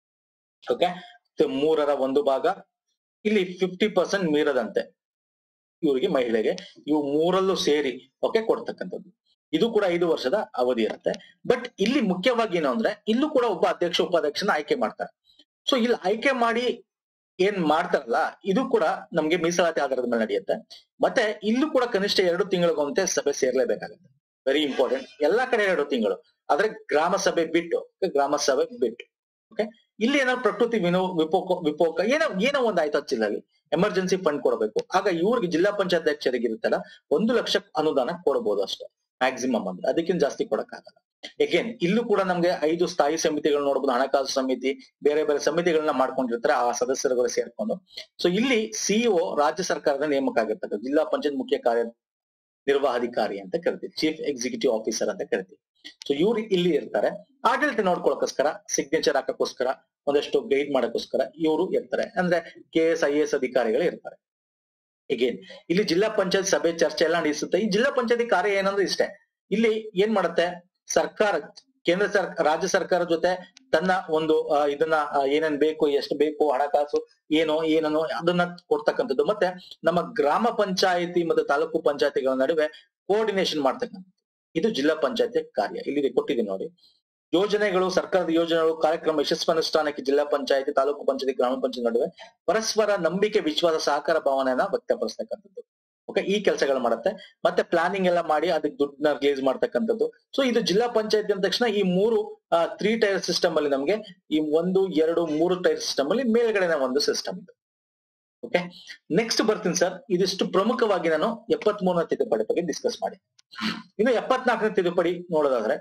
[SPEAKER 1] okay ಮೂರರ ಒಂದು ಭಾಗ ಇಲ್ಲಿ ಫಿಫ್ಟಿ ಪರ್ಸೆಂಟ್ ಮೀರದಂತೆ ಇವರಿಗೆ ಮಹಿಳೆಗೆ ಇವು ಮೂರಲ್ಲೂ ಸೇರಿ ಓಕೆ ಕೊಡ್ತಕ್ಕಂಥದ್ದು ಇದು ಕೂಡ ಐದು ವರ್ಷದ ಅವಧಿ ಇರುತ್ತೆ ಬಟ್ ಇಲ್ಲಿ ಮುಖ್ಯವಾಗಿ ಏನು ಅಂದ್ರೆ ಇಲ್ಲೂ ಕೂಡ ಒಬ್ಬ ಅಧ್ಯಕ್ಷ ಉಪಾಧ್ಯಕ್ಷನ ಆಯ್ಕೆ ಮಾಡ್ತಾರೆ ಸೊ ಇಲ್ಲಿ ಆಯ್ಕೆ ಮಾಡಿ ಏನ್ ಮಾಡ್ತಾರಲ್ಲ ಇದು ಕೂಡ ನಮ್ಗೆ ಮೀಸಲಾತಿ ಆಧಾರದ ಮೇಲೆ ನಡೆಯುತ್ತೆ ಮತ್ತೆ ಇಲ್ಲೂ ಕೂಡ ಕನಿಷ್ಠ ಎರಡು ತಿಂಗಳಿಗೊಂತೆ ಸಭೆ ಸೇರ್ಲೇಬೇಕಾಗುತ್ತೆ ವೆರಿ ಇಂಪಾರ್ಟೆಂಟ್ ಎಲ್ಲಾ ಕಡೆ ಎರಡು ತಿಂಗಳು ಆದ್ರೆ ಗ್ರಾಮ ಸಭೆ ಬಿಟ್ಟು okay, ಗ್ರಾಮ ಸಭೆ ಬಿಟ್ಟು ಓಕೆ ಇಲ್ಲಿ ಏನೋ ಪ್ರಕೃತಿ ವಿನೋ ವಿಪೋಕ ವಿಪೋಕ ಏನೋ ಏನೋ ಒಂದ್ ಆಯ್ತು ಜಿಲ್ಲೆಯಲ್ಲಿ ಎಮರ್ಜೆನ್ಸಿ ಫಂಡ್ ಕೊಡಬೇಕು ಆಗ ಇವ್ರಿಗೆ ಜಿಲ್ಲಾ ಪಂಚಾಯತ್ ಅಧ್ಯಕ್ಷರಿಗೆ ಇರುತ್ತಲ್ಲ ಒಂದು ಲಕ್ಷ ಅನುದಾನ ಕೊಡಬಹುದು ಅಷ್ಟೇ ಮ್ಯಾಕ್ಸಿಮಮ್ ಅಂದ್ರೆ ಅದಕ್ಕಿಂತ ಜಾಸ್ತಿ ಕೊಡಕ್ಕಾಗಲ್ಲ ಎಗೇನ್ ಇಲ್ಲೂ ಕೂಡ ನಮ್ಗೆ ಐದು ಸ್ಥಾಯಿ ಸಮಿತಿಗಳು ನೋಡಬಹುದು ಹಣಕಾಸು ಸಮಿತಿ ಬೇರೆ ಬೇರೆ ಸಮಿತಿಗಳನ್ನ ಮಾಡ್ಕೊಂಡಿರ್ತಾರೆ ಆ ಸದಸ್ಯರುಗಳು ಸೇರ್ಕೊಂಡು ಸೊ ಇಲ್ಲಿ ಸಿಇಒ ರಾಜ್ಯ ಸರ್ಕಾರದ ನೇಮಕ ಆಗಿರ್ತಕ್ಕಂಥ ಜಿಲ್ಲಾ ಪಂಚಾಯತ್ ಮುಖ್ಯ ಕಾರ್ಯ ನಿರ್ವಾಹಾಧಿಕಾರಿ ಅಂತ ಕರಿತೀವಿ ಚೀಫ್ ಎಕ್ಸಿಕ್ಯೂಟಿವ್ ಆಫೀಸರ್ ಅಂತ ಕರಿತೀವಿ ಸೊ ಇವ್ರು ಇಲ್ಲಿ ಇರ್ತಾರೆ ಆಡಳಿತ ನೋಡ್ಕೊಳಕ್ಕೋಸ್ಕರ ಸಿಗ್ನೇಚರ್ ಹಾಕಕ್ಕೋಸ್ಕರ ಒಂದಷ್ಟು ಗೈಡ್ ಮಾಡಕ್ಕೋಸ್ಕರ ಇವರು ಇರ್ತಾರೆ ಅಂದ್ರೆ ಕೆ ಎಸ್ ಐ ಎಸ್ ಅಧಿಕಾರಿಗಳು ಇರ್ತಾರೆ ಎಗೇನ್ ಇಲ್ಲಿ ಜಿಲ್ಲಾ ಪಂಚಾಯತ್ ಸಭೆ ಚರ್ಚೆ ಎಲ್ಲ ನಡೆಸುತ್ತೆ ಈ ಜಿಲ್ಲಾ ಪಂಚಾಯತಿ ಕಾರ್ಯ ಏನಂದ್ರೆ ಇಷ್ಟೇ ಇಲ್ಲಿ ಏನ್ ಮಾಡುತ್ತೆ ಸರ್ಕಾರ ಕೇಂದ್ರ ಸರ್ಕಾರ ರಾಜ್ಯ ಸರ್ಕಾರ ಜೊತೆ ತನ್ನ ಒಂದು ಆ, ಇದನ್ನ ಆ, ಏನೇನ್ ಬೇಕು ಎಷ್ಟು ಬೇಕು ಹಣಕಾಸು ಏನೋ ಏನೋ ಅದನ್ನ ಕೊಡ್ತಕ್ಕಂಥದ್ದು ಮತ್ತೆ ನಮ್ಮ ಗ್ರಾಮ ಪಂಚಾಯತಿ ಮತ್ತು ತಾಲೂಕು ಪಂಚಾಯತಿಗಳ ನಡುವೆ ಕೋಆರ್ಡಿನೇಷನ್ ಮಾಡ್ತಕ್ಕಂಥದ್ದು ಇದು ಜಿಲ್ಲಾ ಪಂಚಾಯತಿ ಕಾರ್ಯ ಇಲ್ಲಿ ಕೊಟ್ಟಿದ್ದೀನಿ ನೋಡಿ ಯೋಜನೆಗಳು ಸರ್ಕಾರದ ಯೋಜನೆಗಳು ಕಾರ್ಯಕ್ರಮ ಯಶಸ್ವಿ ಅನುಷ್ಠಾನಕ್ಕೆ ಜಿಲ್ಲಾ ಪಂಚಾಯತಿ ತಾಲೂಕು ಪಂಚಾಯತಿ ಗ್ರಾಮ ಪಂಚಾಯತ್ ನಡುವೆ ಪರಸ್ಪರ ನಂಬಿಕೆ ವಿಶ್ವಾಸ ಸಹಕಾರ ಭಾವನೆಯನ್ನ ವ್ಯಕ್ತಪಡಿಸ್ತಕ್ಕಂಥದ್ದು ಓಕೆ ಈ ಕೆಲಸಗಳು ಮಾಡುತ್ತೆ ಮತ್ತೆ ಪ್ಲಾನಿಂಗ್ ಎಲ್ಲ ಮಾಡಿ ಅದಕ್ಕೆ ದುಡ್ಡನ್ನ ರಿಲೀಸ್ ಮಾಡ್ತಕ್ಕಂಥದ್ದು ಸೊ ಇದು ಜಿಲ್ಲಾ ಪಂಚಾಯತಿ ಅಂದ ತಕ್ಷಣ ಈ ಮೂರು ತ್ರೀ ಟೈರ್ ಸಿಸ್ಟಮ್ ಅಲ್ಲಿ ನಮ್ಗೆ ಈ ಒಂದು ಎರಡು ಮೂರು ಟೈರ್ ಸಿಸ್ಟಮ್ ಅಲ್ಲಿ ಮೇಲ್ಗಡೆನ ಒಂದು ಸಿಸ್ಟಮ್ ಇದೆ ಓಕೆ ನೆಕ್ಸ್ಟ್ ಬರ್ತೀನಿ ಸರ್ ಇದಿಷ್ಟು ಪ್ರಮುಖವಾಗಿ ನಾನು ಎಪ್ಪತ್ ಮೂರನೇ ತಿದ್ದುಪಡಿ ಬಗ್ಗೆ ಡಿಸ್ಕಸ್ ಮಾಡಿ ಇನ್ನು ಎಪ್ಪತ್ನಾಲ್ಕನೇ ತಿದ್ದುಪಡಿ ನೋಡೋದಾದ್ರೆ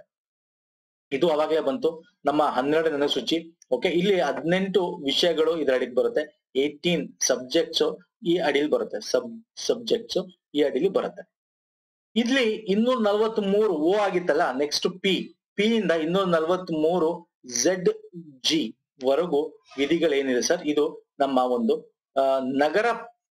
[SPEAKER 1] ಇದು ಅವಾಗಲೇ ಬಂತು ನಮ್ಮ ಹನ್ನೆರಡನೇ ಸೂಚಿ ಓಕೆ ಇಲ್ಲಿ ಹದಿನೆಂಟು ವಿಷಯಗಳು ಇದರ ಅಡಿಗೆ ಬರುತ್ತೆ ಏಯ್ಟೀನ್ ಸಬ್ಜೆಕ್ಟ್ಸ್ ಈ ಅಡಿಲಿ ಬರುತ್ತೆ ಸಬ್ ಸಬ್ಜೆಕ್ಟ್ಸ್ ಈ ಅಡಿಲಿ ಬರುತ್ತೆ ಇಲ್ಲಿ ಇನ್ನೂರ ನಲವತ್ತ್ ಮೂರು ಓ ಆಗಿತ್ತಲ್ಲ ನೆಕ್ಸ್ಟ್ ಪಿ ಪಿ ಇಂದ ಇನ್ನೂರ ನಲವತ್ತ್ ಮೂರು ಝೆಡ್ ಜಿ ವರೆಗೂ ವಿಧಿಗಳೇನಿದೆ ಸರ್ ಇದು ನಮ್ಮ ಒಂದು ಆ, ನಗರ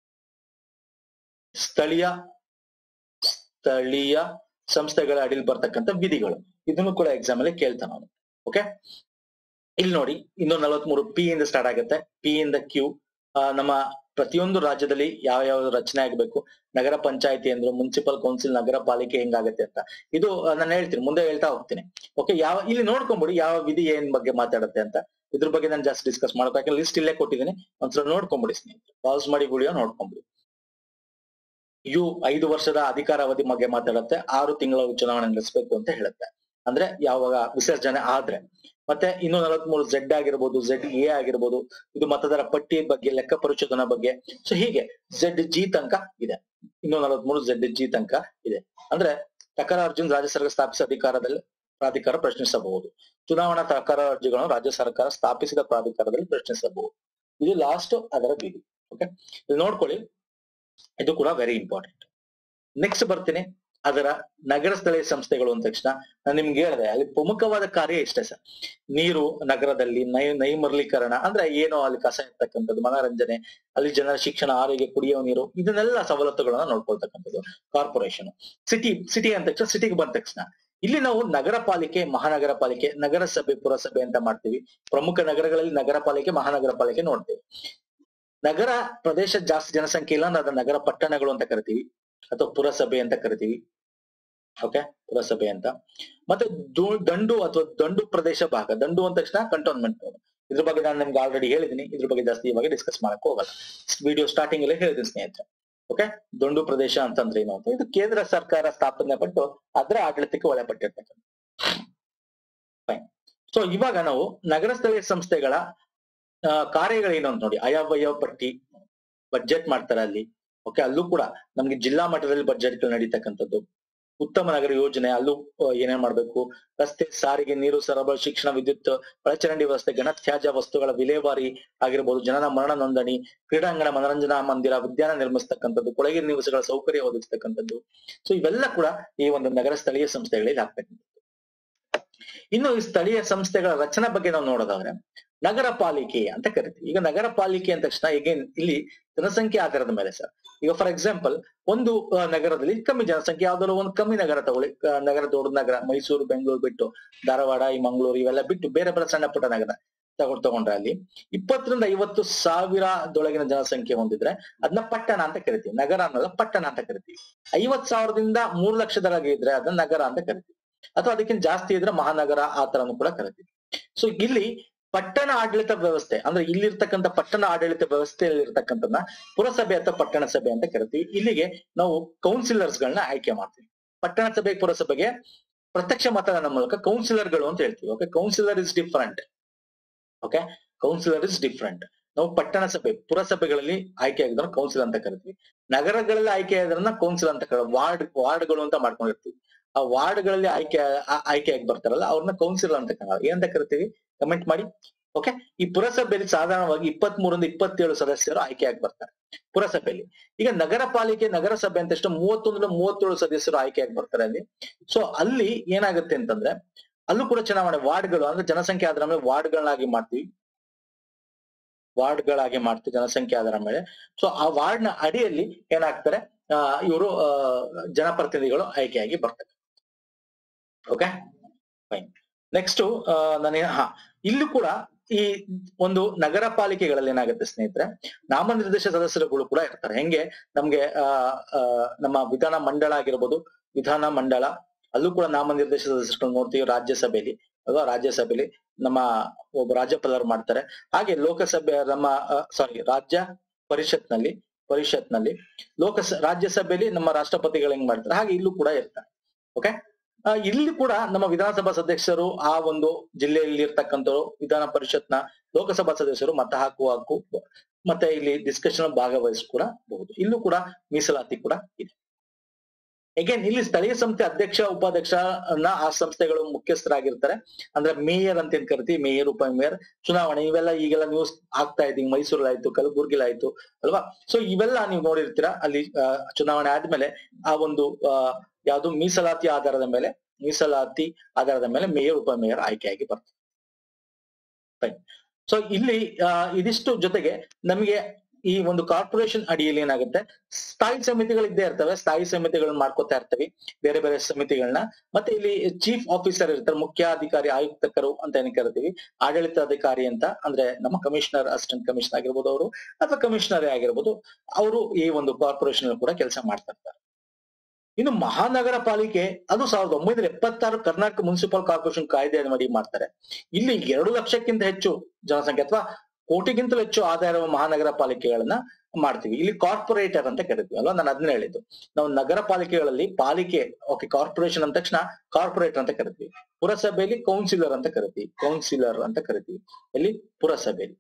[SPEAKER 1] ಸ್ಥಳೀಯ ಸ್ಥಳೀಯ ಸಂಸ್ಥೆಗಳ ಅಡಿಲಿ ಬರ್ತಕ್ಕಂಥ ವಿಧಿಗಳು ಇದನ್ನು ಕೂಡ ಎಕ್ಸಾಮ್ ಅಲ್ಲಿ ಕೇಳ್ತಾನೆ ಅವನು ಓಕೆ ಇಲ್ಲಿ ನೋಡಿ ಇನ್ನೂರ ನಲವತ್ಮೂರು ಪಿ ಇಂದ ಸ್ಟಾರ್ಟ್ ಆಗುತ್ತೆ ಪಿ ಇಂದ ಕ್ಯೂ ನಮ್ಮ ಪ್ರತಿಯೊಂದು ರಾಜ್ಯದಲ್ಲಿ ಯಾವ ಯಾವ ರಚನೆ ಆಗಬೇಕು ನಗರ ಪಂಚಾಯತಿ ಅಂದ್ರೆ ಮುನ್ಸಿಪಲ್ ಕೌನ್ಸಿಲ್ ನಗರ ಪಾಲಿಕೆ ಹೆಂಗಾಗತ್ತೆ ಅಂತ ಇದು ಆ, ನಾನು ಹೇಳ್ತೀನಿ ಮುಂದೆ ಹೇಳ್ತಾ ಹೋಗ್ತೀನಿ ಓಕೆ ಯಾವ ಇಲ್ಲಿ ನೋಡ್ಕೊಂಬಿಡಿ ಯಾವ ವಿಧಿ ಏನ್ ಬಗ್ಗೆ ಮಾತಾಡುತ್ತೆ ಅಂತ ಇದ್ರ ಬಗ್ಗೆ ನಾನು ಜಾಸ್ತಿ ಡಿಸ್ಕಸ್ ಮಾಡ್ಬೇಕು ಯಾಕಂದ್ರೆ ಲಿಸ್ಟ್ ಇಲ್ಲೇ ಕೊಟ್ಟಿದ್ದೀನಿ ಒಂದ್ಸಲ ನೋಡ್ಕೊಂಬಿಡಿ ಸ್ನೇಹಿತರೆ ಪಾಸ್ ಮಾಡಿ ವಿಡಿಯೋ ನೋಡ್ಕೊಂಬಿಡಿ ಯು ಐದು ವರ್ಷದ ಅಧಿಕಾರಾವಧಿ ಬಗ್ಗೆ ಮಾತಾಡುತ್ತೆ ಆರು ತಿಂಗಳ ಚುನಾವಣೆ ನಡೆಸಬೇಕು ಅಂತ ಹೇಳುತ್ತೆ ಅಂದ್ರೆ ಯಾವಾಗ ವಿಸರ್ಜನೆ ಆದ್ರೆ ಮತ್ತೆ ಇನ್ನೂರ ನಲವತ್ಮೂರು ಝೆಡ್ ಆಗಿರ್ಬೋದು ಝೆಡ್ ಎ ಆಗಿರ್ಬೋದು ಇದು ಮತದಾರ ಪಟ್ಟಿ ಬಗ್ಗೆ ಲೆಕ್ಕ ಪರಿಶೋಧನಾ ಬಗ್ಗೆ ಸೊ ಹೀಗೆ ಝೆಡ್ ಜಿ ತನಕ ಇದೆ ಇನ್ನೂರ ನಲವತ್ಮೂರು ಝೆಡ್ ಜಿ ತನಕ ಇದೆ ಅಂದ್ರೆ ತಕರಾರು ಅರ್ಜುನ್ ರಾಜ್ಯ ಸರ್ಕಾರ ಸ್ಥಾಪಿಸಿದ ಅಧಿಕಾರದಲ್ಲಿ ಪ್ರಾಧಿಕಾರ ಪ್ರಶ್ನಿಸಬಹುದು ಚುನಾವಣಾ ತಕರಾರು ಅರ್ಜಿಗಳನ್ನು ರಾಜ್ಯ ಸರ್ಕಾರ ಸ್ಥಾಪಿಸಿದ ಪ್ರಾಧಿಕಾರದಲ್ಲಿ ಪ್ರಶ್ನಿಸಬಹುದು ಇದು ಲಾಸ್ಟ್ ಅದರ ವಿಧಿ ಓಕೆ ಇಲ್ಲಿ ನೋಡ್ಕೊಳ್ಳಿ ಇದು ಕೂಡ ವೆರಿ ಇಂಪಾರ್ಟೆಂಟ್ ನೆಕ್ಸ್ಟ್ ಬರ್ತೀನಿ ಅದರ ನಗರ ಸ್ಥಳೀಯ ಸಂಸ್ಥೆಗಳು ಅಂದ ತಕ್ಷಣ ನಾನು ನಿಮ್ಗೆ ಹೇಳಿದೆ ಅಲ್ಲಿ ಪ್ರಮುಖವಾದ ಕಾರ್ಯ ಇಷ್ಟೇ ಸರ್ ನೀರು ನಗರದಲ್ಲಿ ನೈ ನೈರ್ಮಲೀಕರಣ ಅಂದ್ರೆ ಏನೋ ಅಲ್ಲಿ ಕಸ ಇರ್ತಕ್ಕಂಥದ್ದು ಮನೋರಂಜನೆ ಅಲ್ಲಿ ಜನರ ಶಿಕ್ಷಣ ಆರೋಗ್ಯ ಕುಡಿಯುವ ನೀರು ಇದನ್ನೆಲ್ಲ ಸವಲತ್ತುಗಳನ್ನ ನೋಡ್ಕೊಳ್ತಕ್ಕಂಥದ್ದು ಕಾರ್ಪೊರೇಷನ್ ಸಿಟಿ ಸಿಟಿ ಅಂದ ತಕ್ಷಣ ಸಿಟಿಗೆ ಬಂದ ತಕ್ಷಣ ಇಲ್ಲಿ ನಾವು ನಗರ ಪಾಲಿಕೆ ಮಹಾನಗರ ಪಾಲಿಕೆ ನಗರಸಭೆ ಪುರಸಭೆ ಅಂತ ಮಾಡ್ತೀವಿ ಪ್ರಮುಖ ನಗರಗಳಲ್ಲಿ ನಗರ ಪಾಲಿಕೆ ಮಹಾನಗರ ಪಾಲಿಕೆ ನೋಡ್ತೀವಿ ನಗರ ಪ್ರದೇಶ ಜಾಸ್ತಿ ಜನಸಂಖ್ಯೆ ಇಲ್ಲ ಅಂದ್ರೆ ಅದನ್ನ ನಗರ ಪಟ್ಟಣಗಳು ಅಂತ ಕರಿತೀವಿ ಅಥವಾ ಪುರಸಭೆ ಅಂತ ಕರಿತೀವಿ ಓಕೆ ಪುರಸಭೆ ಅಂತ ಮತ್ತೆ ದು- ದಂಡು ಅಥವಾ ದಂಡು ಪ್ರದೇಶ ಭಾಗ ದಂಡು ಅಂದ ತಕ್ಷಣ ಕಂಟೋನ್ಮೆಂಟ್ ಇದ್ರ ಬಗ್ಗೆ ನಾನು ನಿಮ್ಗೆ ಆಲ್ರೆಡಿ ಹೇಳಿದೀನಿ ಇದ್ರ ಬಗ್ಗೆ ಜಾಸ್ತಿ ಇವಾಗ ಡಿಸ್ಕಸ್ ಮಾಡಕ್ ಹೋಗಲ್ಲ ವಿಡಿಯೋ ಸ್ಟಾರ್ಟಿಂಗ್ ಅಲ್ಲೇ ಹೇಳಿದ್ದೀನಿ ಸ್ನೇಹಿತರೆ ಓಕೆ ದಂಡು ಪ್ರದೇಶ ಅಂತಂದ್ರೆ ಏನು ಅಂತ ಇದು ಕೇಂದ್ರ ಸರ್ಕಾರ ಸ್ಥಾಪನೆ ಪಟ್ಟು ಅದರ ಆಡಳಿತಕ್ಕೆ ಒಳಪಟ್ಟಿರ್ತಕ್ಕಂಥ ಫೈನ್ ಸೊ ಇವಾಗ ನಾವು ನಗರ ಸ್ಥಳೀಯ ಸಂಸ್ಥೆಗಳ ಆ, ಕಾರ್ಯಗಳೇನು ಅಂತ ನೋಡಿ ಅಯವ್ಯಯ ಪಟ್ಟಿ ಬಡ್ಜೆಟ್ ಮಾಡ್ತಾರೆ ಅಲ್ಲಿ ಓಕೆ ಅಲ್ಲೂ ಕೂಡ ನಮ್ಗೆ ಜಿಲ್ಲಾ ಮಟ್ಟದಲ್ಲಿ ಬಡ್ಜೆಟ್ ನಡೀತಕ್ಕಂಥದ್ದು ಉತ್ತಮ ನಗರ ಯೋಜನೆ ಅಲ್ಲೂ ಆ, ಏನೇನ್ ಮಾಡ್ಬೇಕು ರಸ್ತೆ ಸಾರಿಗೆ ನೀರು ಸರಬರಾಜು ಶಿಕ್ಷಣ ವಿದ್ಯುತ್ ಒಳಚರಂಡಿ ವ್ಯವಸ್ಥೆ ಘನತ್ಯಾಜ್ಯ ವಸ್ತುಗಳ ವಿಲೇವಾರಿ ಆಗಿರ್ಬೋದು ಜನನ ಮರಣ ನೋಂದಣಿ ಕ್ರೀಡಾಂಗಣ ಮನರಂಜನಾ ಮಂದಿರ ಉದ್ಯಾನ ನಿರ್ಮಿಸ್ತಕ್ಕಂಥದ್ದು ಕೊಳಗೆ ನಿವಾಸಗಳ ಸೌಕರ್ಯ ಒದಗಿಸ್ತಕ್ಕಂಥದ್ದು ಸೊ ಇವೆಲ್ಲ ಕೂಡ ಈ ಒಂದು ನಗರ ಸ್ಥಳೀಯ ಸಂಸ್ಥೆಗಳಲ್ಲಿ ಆಗ್ತಕ್ಕಂಥದ್ದು ಇನ್ನು ಈ ಸ್ಥಳೀಯ ಸಂಸ್ಥೆಗಳ ರಚನೆ ಬಗ್ಗೆ ನಾವು ನೋಡೋದಾದ್ರೆ ನಗರ ಪಾಲಿಕೆ ಅಂತ ಕರಿತೀವಿ ಈಗ ನಗರ ಪಾಲಿಕೆ ಅಂದ ತಕ್ಷಣ ಈಗ ಇಲ್ಲಿ ಜನಸಂಖ್ಯೆ ಆಧಾರದ ಮೇಲೆ ಸರ್ ಈಗ ಫಾರ್ ಎಕ್ಸಾಂಪಲ್ ಒಂದು ಆ, ನಗರದಲ್ಲಿ ಕಮ್ಮಿ ಜನಸಂಖ್ಯೆ ಯಾವ್ದಾದ್ರು ಒಂದು ಕಮ್ಮಿ ನಗರ ತಗೊಳ್ಳಿ ಆ, ನಗರ ದೊಡ್ಡ ನಗರ ಮೈಸೂರು ಬೆಂಗಳೂರು ಬಿಟ್ಟು ಧಾರವಾಡ ಈ ಮಂಗಳೂರು ಇವೆಲ್ಲ ಬಿಟ್ಟು ಬೇರೆ ಬೇರೆ ಸಣ್ಣ ಪುಟ್ಟ ನಗರ ತಗೊಂಡ್ ತಗೊಂಡ್ರೆ ಅಲ್ಲಿ ಇಪ್ಪತ್ತರಿಂದ ಐವತ್ತು ಸಾವಿರದೊಳಗಿನ ಜನಸಂಖ್ಯೆ ಹೊಂದಿದ್ರೆ ಅದನ್ನ ಪಟ್ಟಣ ಅಂತ ಕರಿತೀವಿ ನಗರ ಅನ್ನೋದು ಪಟ್ಟಣ ಅಂತ ಕರಿತೀವಿ ಐವತ್ ಸಾವಿರದಿಂದ ಮೂರು ಲಕ್ಷದೊಳಗೆ ಇದ್ರೆ ಅದನ್ನ ನಗರ ಅಂತ ಕರಿತೀವಿ ಅಥವಾ ಅದಕ್ಕಿಂತ ಜಾಸ್ತಿ ಇದ್ರೆ ಮಹಾನಗರ ಆ ತರನು ಕೂಡ ಕರಿತೀವಿ ಸೊ ಇಲ್ಲಿ ಪಟ್ಟಣ ಆಡಳಿತ ವ್ಯವಸ್ಥೆ ಅಂದ್ರೆ ಇಲ್ಲಿರ್ತಕ್ಕಂಥ ಪಟ್ಟಣ ಆಡಳಿತ ವ್ಯವಸ್ಥೆಯಲ್ಲಿ ಇರ್ತಕ್ಕಂಥದ್ದನ್ನ ಪುರಸಭೆ ಅಥವಾ ಪಟ್ಟಣ ಸಭೆ ಅಂತ ಕರಿತೀವಿ ಇಲ್ಲಿಗೆ ನಾವು ಕೌನ್ಸಿಲರ್ಸ್ ಗಳನ್ನ ಆಯ್ಕೆ ಮಾಡ್ತೀವಿ ಪಟ್ಟಣ ಸಭೆ ಪುರಸಭೆಗೆ ಪ್ರತ್ಯಕ್ಷ ಮತದಾನ ಮೂಲಕ ಕೌನ್ಸಿಲರ್ ಗಳು ಅಂತ ಹೇಳ್ತೀವಿ okay councillor is different okay councillor is different ನಾವು ಪಟ್ಟಣ ಸಭೆ ಪುರಸಭೆಗಳಲ್ಲಿ ಆಯ್ಕೆ ಆಗಿದ್ರೆ ಕೌನ್ಸಿಲ್ ಅಂತ ಕರಿತೀವಿ ನಗರಗಳಲ್ಲಿ ಆಯ್ಕೆ ಆದ್ರನ್ನ ಕೌನ್ಸಿಲ್ ಅಂತ ಕರ ವಾರ್ಡ್ ವಾರ್ಡ್ಗಳು ಅಂತ ಮಾಡ್ಕೊಂಡಿರ್ತೀವಿ ಆ ವಾರ್ಡ್ಗಳಲ್ಲಿ ಆಯ್ಕೆ ಆ- ಆಯ್ಕೆಯಾಗಿ ಬರ್ತಾರಲ್ಲ ಅವ್ರನ್ನ ಕೌನ್ಸಿಲರ್ ಅಂತ ಕರ ಏನಂತ ಕರಿತೀವಿ ಕಮೆಂಟ್ ಮಾಡಿ ಓಕೆ ಈ ಪುರಸಭೆಯಲ್ಲಿ ಸಾಧಾರಣವಾಗಿ ಇಪ್ಪತ್ತ್ ಮೂರರಿಂದ ಇಪ್ಪತ್ತೇಳು ಸದಸ್ಯರು ಆಯ್ಕೆಯಾಗಿ ಬರ್ತಾರೆ ಪುರಸಭೆಯಲ್ಲಿ ಈಗ ನಗರ ಪಾಲಿಕೆ ನಗರಸಭೆ ಅಂತ ಎಷ್ಟು ಮೂವತ್ತೊಂದರಿಂದ ಮೂವತ್ತೇಳು ಸದಸ್ಯರು ಆಯ್ಕೆಯಾಗಿ ಬರ್ತಾರೆ ಅಲ್ಲಿ ಸೊ ಅಲ್ಲಿ ಏನಾಗುತ್ತೆ ಅಂತಂದ್ರೆ ಅಲ್ಲೂ ಕೂಡ ಚುನಾವಣೆ ವಾರ್ಡ್ಗಳು ಅಂದ್ರೆ ಜನಸಂಖ್ಯೆ ಆಧಾರ ಮೇಲೆ ವಾರ್ಡ್ಗಳನ್ನಾಗಿ ಮಾಡ್ತೀವಿ ವಾರ್ಡ್ಗಳಾಗಿ ಮಾಡ್ತೀವಿ ಜನಸಂಖ್ಯೆ ಆಧಾರ ಮೇಲೆ ಸೊ ಆ ವಾರ್ಡ್ ನ ಅಡಿಯಲ್ಲಿ ಏನಾಗ್ತಾರೆ ಆ ಇವರು ಜನಪ್ರತಿನಿಧಿಗಳು ಆಯ್ಕೆಯಾಗಿ ಬರ್ತಾರೆ ಓಕೆ ಫೈನ್ ನೆಕ್ಸ್ಟ್ ನನಗೆ ಹಾ ಇಲ್ಲೂ ಕೂಡ ಈ ಒಂದು ನಗರ ಪಾಲಿಕೆಗಳಲ್ಲಿ ಏನಾಗುತ್ತೆ ಸ್ನೇಹಿತರೆ ನಾಮನಿರ್ದೇಶ ಸದಸ್ಯರುಗಳು ಕೂಡ ಇರ್ತಾರೆ ಹೆಂಗೆ ನಮ್ಗೆ ಆ ಆ, ನಮ್ಮ ವಿಧಾನ ಮಂಡಳ ಆಗಿರ್ಬೋದು ವಿಧಾನ ಮಂಡಳ ಅಲ್ಲೂ ಕೂಡ ನಾಮನಿರ್ದೇಶ ಸದಸ್ಯರು ನೋಡ್ತೀವಿ ರಾಜ್ಯಸಭೆಯಲ್ಲಿ ಅಲ್ವಾ ರಾಜ್ಯಸಭೆಯಲ್ಲಿ ನಮ್ಮ ಒಬ್ಬ ರಾಜ್ಯಪಾಲರು ಮಾಡ್ತಾರೆ ಹಾಗೆ ಲೋಕಸಭೆ ನಮ್ಮ ಸಾರಿ ರಾಜ್ಯ ಪರಿಷತ್ನಲ್ಲಿ ಪರಿಷತ್ನಲ್ಲಿ ಲೋಕಸ ರಾಜ್ಯಸಭೆಯಲ್ಲಿ ನಮ್ಮ ರಾಷ್ಟ್ರಪತಿಗಳು ಹೆಂಗ್ ಮಾಡ್ತಾರೆ ಹಾಗೆ ಇಲ್ಲೂ ಕೂಡ ಇರ್ತಾರೆ ಓಕೆ ಇಲ್ಲಿ ಕೂಡ ನಮ್ಮ ವಿಧಾನಸಭಾ ಸದಸ್ಯರು ಆ ಒಂದು ಜಿಲ್ಲೆಯಲ್ಲಿ ಇರ್ತಕ್ಕಂಥವ್ರು ವಿಧಾನ ಪರಿಷತ್ನ ಲೋಕಸಭಾ ಸದಸ್ಯರು ಮತ ಹಾಕುವ ಹಕ್ಕು ಮತ್ತೆ ಇಲ್ಲಿ ಡಿಸ್ಕಷನ್ ಭಾಗವಹಿಸ್ ಕೂಡ ಬಹುದು ಇಲ್ಲೂ ಕೂಡ ಮೀಸಲಾತಿ ಕೂಡ ಇದೆ ಅಗೇನ್ ಇಲ್ಲಿ ಸ್ಥಳೀಯ ಸಂಸ್ಥೆ ಅಧ್ಯಕ್ಷ ಉಪಾಧ್ಯಕ್ಷನ ಆ ಸಂಸ್ಥೆಗಳು ಮುಖ್ಯಸ್ಥರಾಗಿರ್ತಾರೆ ಅಂದ್ರೆ ಮೇಯರ್ ಅಂತ ಏನ್ ಕರಿತೀವಿ ಮೇಯರ್ ಉಪ ಮೇಯರ್ ಚುನಾವಣೆ ಇವೆಲ್ಲ ಈಗೆಲ್ಲ ನ್ಯೂಸ್ ಆಗ್ತಾ ಇದೆ ಮೈಸೂರಲ್ಲಾಯ್ತು ಕಲಬುರ್ಗಿಲಾಯ್ತು ಅಲ್ವಾ ಸೊ ಇವೆಲ್ಲ ನೀವು ನೋಡಿರ್ತೀರಾ ಅಲ್ಲಿ ಆ, ಚುನಾವಣೆ ಆದ್ಮೇಲೆ ಆ ಒಂದು ಆ, ಯಾವುದು ಮೀಸಲಾತಿ ಆಧಾರದ ಮೇಲೆ ಮೀಸಲಾತಿ ಆಧಾರದ ಮೇಲೆ ಮೇಯರ್ ಉಪ ಮೇಯರ್ ಆಯ್ಕೆಯಾಗಿ ಬರ್ತಾರೆ ಫೈನ್ ಸೊ ಇಲ್ಲಿ ಆ, ಇದಿಷ್ಟು ಜೊತೆಗೆ ನಮಗೆ ಈ ಒಂದು ಕಾರ್ಪೊರೇಷನ್ ಅಡಿಯಲ್ಲಿ ಏನಾಗುತ್ತೆ ಸ್ಥಾಯಿ ಸಮಿತಿಗಳು ಇದ್ದೇ ಇರ್ತವೆ ಸ್ಥಾಯಿ ಸಮಿತಿಗಳನ್ನ ಮಾಡ್ಕೋತಾ ಇರ್ತವೆ ಬೇರೆ ಬೇರೆ ಸಮಿತಿಗಳನ್ನ ಮತ್ತೆ ಇಲ್ಲಿ ಚೀಫ್ ಆಫೀಸರ್ ಇರ್ತಾರೆ ಮುಖ್ಯಾಧಿಕಾರಿ ಆಯುಕ್ತಕರು ಅಂತ ಏನ್ ಕರಿತೀವಿ ಆಡಳಿತಾಧಿಕಾರಿ ಅಂತ ಅಂದ್ರೆ ನಮ್ಮ ಕಮಿಷನರ್ ಅಸಿಸ್ಟೆಂಟ್ ಕಮಿಷನರ್ ಆಗಿರ್ಬೋದು ಅವರು ಅಥವಾ ಕಮಿಷನರೇ ಆಗಿರ್ಬೋದು ಅವರು ಈ ಒಂದು ಕಾರ್ಪೊರೇಷನ್ ಕೂಡ ಕೆಲಸ ಮಾಡ್ತಾ ಇರ್ತಾರೆ ಇನ್ನು ಮಹಾನಗರ ಪಾಲಿಕೆ ಅದು ಸಾವಿರದ ಒಂಬೈನೂರ ಎಪ್ಪತ್ತಾರು ಕರ್ನಾಟಕ ಮುನ್ಸಿಪಲ್ ಕಾರ್ಪೊರೇಷನ್ ಕಾಯ್ದೆ ಮಾಡಿ ಮಾಡ್ತಾರೆ ಇಲ್ಲಿ ಎರಡು ಲಕ್ಷಕ್ಕಿಂತ ಹೆಚ್ಚು ಜನಸಂಖ್ಯೆ ಅಥವಾ ಕೋಟಿಗಿಂತಲೂ ಹೆಚ್ಚು ಆದಾಯ ಇರುವ ಮಹಾನಗರ ಪಾಲಿಕೆಗಳನ್ನ ಮಾಡ್ತೀವಿ ಇಲ್ಲಿ ಕಾರ್ಪೊರೇಟರ್ ಅಂತ ಕರಿತೀವಿ ಅಲ್ವಾ ನಾನು ಅದನ್ನ ಹೇಳಿದ್ದು ನಾವು ನಗರ ಪಾಲಿಕೆಗಳಲ್ಲಿ ಪಾಲಿಕೆ ಓಕೆ ಕಾರ್ಪೊರೇಷನ್ ಅಂದ ತಕ್ಷಣ ಕಾರ್ಪೊರೇಟರ್ ಅಂತ ಕರಿತೀವಿ ಪುರಸಭೆಯಲ್ಲಿ ಕೌನ್ಸಿಲರ್ ಅಂತ ಕರಿತೀವಿ ಕೌನ್ಸಿಲರ್ ಅಂತ ಕರಿತೀವಿ ಎಲ್ಲಿ ಪುರಸಭೆಯಲ್ಲಿ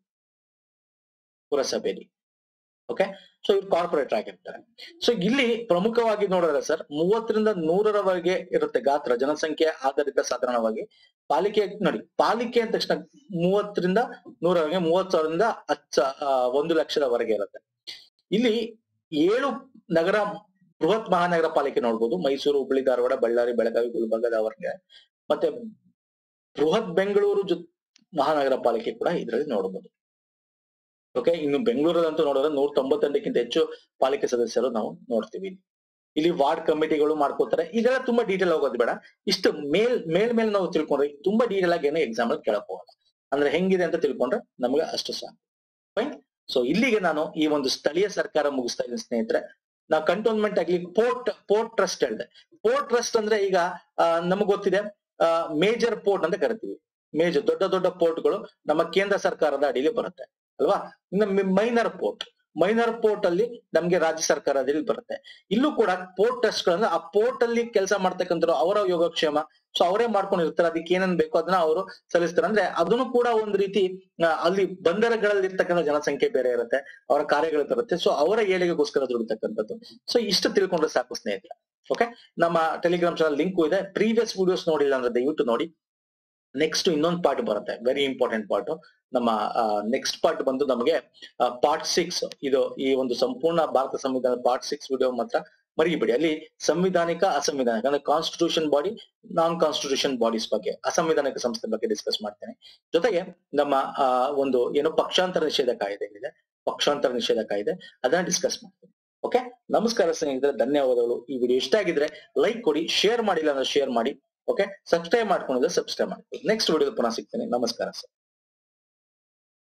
[SPEAKER 1] ಪುರಸಭೆಯಲ್ಲಿ ಓಕೆ ಸೊ ಇವ್ರು ಕಾರ್ಪೊರೇಟರ್ ಆಗಿರ್ತಾರೆ ಸೊ ಇಲ್ಲಿ ಪ್ರಮುಖವಾಗಿ ನೋಡಿದ್ರೆ ಸರ್ ಮೂವತ್ತರಿಂದ ನೂರರವರೆಗೆ ಇರುತ್ತೆ ಗಾತ್ರ ಜನಸಂಖ್ಯೆ ಆಧಾರಿತ ಸಾಧಾರಣವಾಗಿ ಪಾಲಿಕೆ ನೋಡಿ ಪಾಲಿಕೆ ಅಂದ ತಕ್ಷಣ ಮೂವತ್ತರಿಂದ ನೂರವರೆಗೆ ಮೂವತ್ ಸಾವಿರದಿಂದ ಹತ್ತು ಸಾ- ಆ, ಒಂದು ಲಕ್ಷದವರೆಗೆ ಇರುತ್ತೆ ಇಲ್ಲಿ ಏಳು ನಗರ ಬೃಹತ್ ಮಹಾನಗರ ಪಾಲಿಕೆ ನೋಡ್ಬೋದು ಮೈಸೂರು ಹುಬ್ಬಳ್ಳಿ ಧಾರವಾಡ ಬಳ್ಳಾರಿ ಬೆಳಗಾವಿ ಗುಲ್ಬರ್ಗ ದಾವಣಗೆರೆ ಮತ್ತೆ ಬೃಹತ್ ಬೆಂಗಳೂರು ಜೊ ಮಹಾನಗರ ಪಾಲಿಕೆ ಕೂಡ ಇದರಲ್ಲಿ ನೋಡಬಹುದು ಓಕೆ ಇನ್ನು ಬೆಂಗಳೂರಲ್ಲಂತೂ ನೋಡಿದ್ರೆ ನೂರ ತೊಂಬತ್ತೆಂಟಕ್ಕಿಂತ ಹೆಚ್ಚು ಪಾಲಿಕೆ ಸದಸ್ಯರು ನಾವು ನೋಡ್ತೀವಿ ಇಲ್ಲಿ. ಇಲ್ಲಿ ವಾರ್ಡ್ ಕಮಿಟಿಗಳು ಮಾಡ್ಕೋತಾರೆ ಇದೆಲ್ಲ ತುಂಬಾ ಡೀಟೇಲ್ ಹೋಗೋದು ಬೇಡ ಇಷ್ಟು ಮೇಲ್ ಮೇಲ್ ಮೇಲೆ ನಾವು ತಿಳ್ಕೊಂಡ್ರೆ ತುಂಬಾ ಡೀಟೇಲ್ ಆಗಿ ಏನೋ ಎಕ್ಸಾಮ್ ಅಲ್ಲಿ ಕೇಳಕ್ ಹೋಗಲ್ಲ ಅಂದ್ರೆ ಹೆಂಗಿದೆ ಅಂತ ತಿಳ್ಕೊಂಡ್ರೆ ನಮ್ಗೆ ಅಷ್ಟು ಸಾಕು ಫೈನ್ ಸೊ ಇಲ್ಲಿಗೆ ನಾನು ಈ ಒಂದು ಸ್ಥಳೀಯ ಸರ್ಕಾರ ಮುಗಿಸ್ತಾ ಇದ್ದೀನಿ ಸ್ನೇಹಿತರೆ ನಾ ಕಂಟೋನ್ಮೆಂಟ್ ಆಗ್ಲಿ ಪೋರ್ಟ್ ಪೋರ್ಟ್ ಟ್ರಸ್ಟ್ ಹೇಳಿದೆ ಪೋರ್ಟ್ ಟ್ರಸ್ಟ್ ಅಂದ್ರೆ ಈಗ ನಮಗ್ ಗೊತ್ತಿದೆ ಮೇಜರ್ ಪೋರ್ಟ್ ಅಂತ ಕರಿತೀವಿ ಮೇಜರ್ ದೊಡ್ಡ ದೊಡ್ಡ ಪೋರ್ಟ್ಗಳು ನಮ್ಮ ಕೇಂದ್ರ ಸರ್ಕಾರದ ಅಡಿಯಲ್ಲಿ ಬರುತ್ತೆ ಅಲ್ವಾ ಇನ್ನು ಮೈನರ್ ಪೋರ್ಟ್ ಮೈನರ್ ಪೋರ್ಟ್ ಅಲ್ಲಿ ನಮ್ಗೆ ರಾಜ್ಯ ಸರ್ಕಾರದಲ್ಲಿ ಬರುತ್ತೆ ಇಲ್ಲೂ ಕೂಡ ಪೋರ್ಟ್ ಟ್ರಸ್ಟ್ ಗಳನ್ನ ಆ ಪೋರ್ಟ್ ಅಲ್ಲಿ ಕೆಲಸ ಮಾಡ್ತಕ್ಕಂಥ ಅವರ ಯೋಗಕ್ಷೇಮ ಸೊ ಅವರೇ ಮಾಡ್ಕೊಂಡಿರ್ತಾರೆ ಅದಕ್ಕೆ ಏನೇನ್ ಬೇಕೋ ಅದನ್ನ ಅವರು ಸಲ್ಲಿಸ್ತಾರೆ ಅಂದ್ರೆ ಅದನ್ನು ಕೂಡ ಒಂದು ರೀತಿ ಆ, ಅಲ್ಲಿ ಬಂದರಗಳಲ್ಲಿ ಇರ್ತಕ್ಕಂಥ ಜನಸಂಖ್ಯೆ ಬೇರೆ ಇರುತ್ತೆ ಅವರ ಕಾರ್ಯಗಳು ಬರುತ್ತೆ ಸೊ ಅವರ ಏಳಿಗೆಗೋಸ್ಕರ ದುಡಿತಕ್ಕಂಥದ್ದು ಸೊ ಇಷ್ಟು ತಿಳ್ಕೊಂಡ್ರೆ ಸಾಕು ಸ್ನೇಹಿತರೆ ಓಕೆ ನಮ್ಮ ಟೆಲಿಗ್ರಾಮ್ ಚಾನಲ್ ಲಿಂಕ್ ಇದೆ ಪ್ರೀವಿಯಸ್ ವಿಡಿಯೋಸ್ ನೋಡಿಲ್ಲ ಅಂದ್ರೆ ದಯವಿಟ್ಟು ನೋಡಿ ನೆಕ್ಸ್ಟ್ ಇನ್ನೊಂದು ಪಾರ್ಟ್ ಬರುತ್ತೆ ವೆರಿ ಇಂಪಾರ್ಟೆಂಟ್ ಪಾರ್ಟ್ ನಮ್ಮ ನೆಕ್ಸ್ಟ್ ಪಾರ್ಟ್ ಬಂದು ನಮಗೆ ಪಾರ್ಟ್ ಸಿಕ್ಸ್ ಇದು ಈ ಒಂದು ಸಂಪೂರ್ಣ ಭಾರತ ಸಂವಿಧಾನ ಪಾರ್ಟ್ ಸಿಕ್ಸ್ ವಿಡಿಯೋ ಮಾತ್ರ ಮರಿಬೇಡಿ ಅಲ್ಲಿ ಸಂವಿಧಾನಿಕ ಅಸಂವಿಧಾನಿಕ ಅಂದ್ರೆ constitution body non constitution bodies ಬಗ್ಗೆ ಅಸಂವಿಧಾನಿಕ ಸಂಸ್ಥೆ ಬಗ್ಗೆ ಡಿಸ್ಕಸ್ ಮಾಡ್ತೇನೆ ಜೊತೆಗೆ ನಮ್ಮ ಆ, ಒಂದು ಏನು ಪಕ್ಷಾಂತರ ನಿಷೇಧ ಕಾಯ್ದೆ ಇದೆ ಪಕ್ಷಾಂತರ ನಿಷೇಧ ಕಾಯ್ದೆ ಅದನ್ನ ಡಿಸ್ಕಸ್ ಮಾಡ್ತೀನಿ ಓಕೆ ನಮಸ್ಕಾರ ಸ್ನೇಹಿತರೆ ಧನ್ಯವಾದಗಳು ಈ ವಿಡಿಯೋ ಇಷ್ಟ ಆಗಿದ್ರೆ ಲೈಕ್ ಕೊಡಿ ಶೇರ್ ಮಾಡಿಲ್ಲ ಅಂದ್ರೆ ಶೇರ್ ಮಾಡಿ ಓಕೆ ಸಬ್ಸ್ಕ್ರೈಬ್ ಮಾಡ್ಕೊಂಡಿದ್ರೆ ಸಬ್ಸ್ಕ್ರೈಬ್ ಮಾಡ್ಕೊಳ್ಳಿ ನೆಕ್ಸ್ಟ್ ವಿಡಿಯೋ ಪುನಃ ಸಿಗ್ತೇನೆ ನಮಸ್ಕಾರ ಸರ್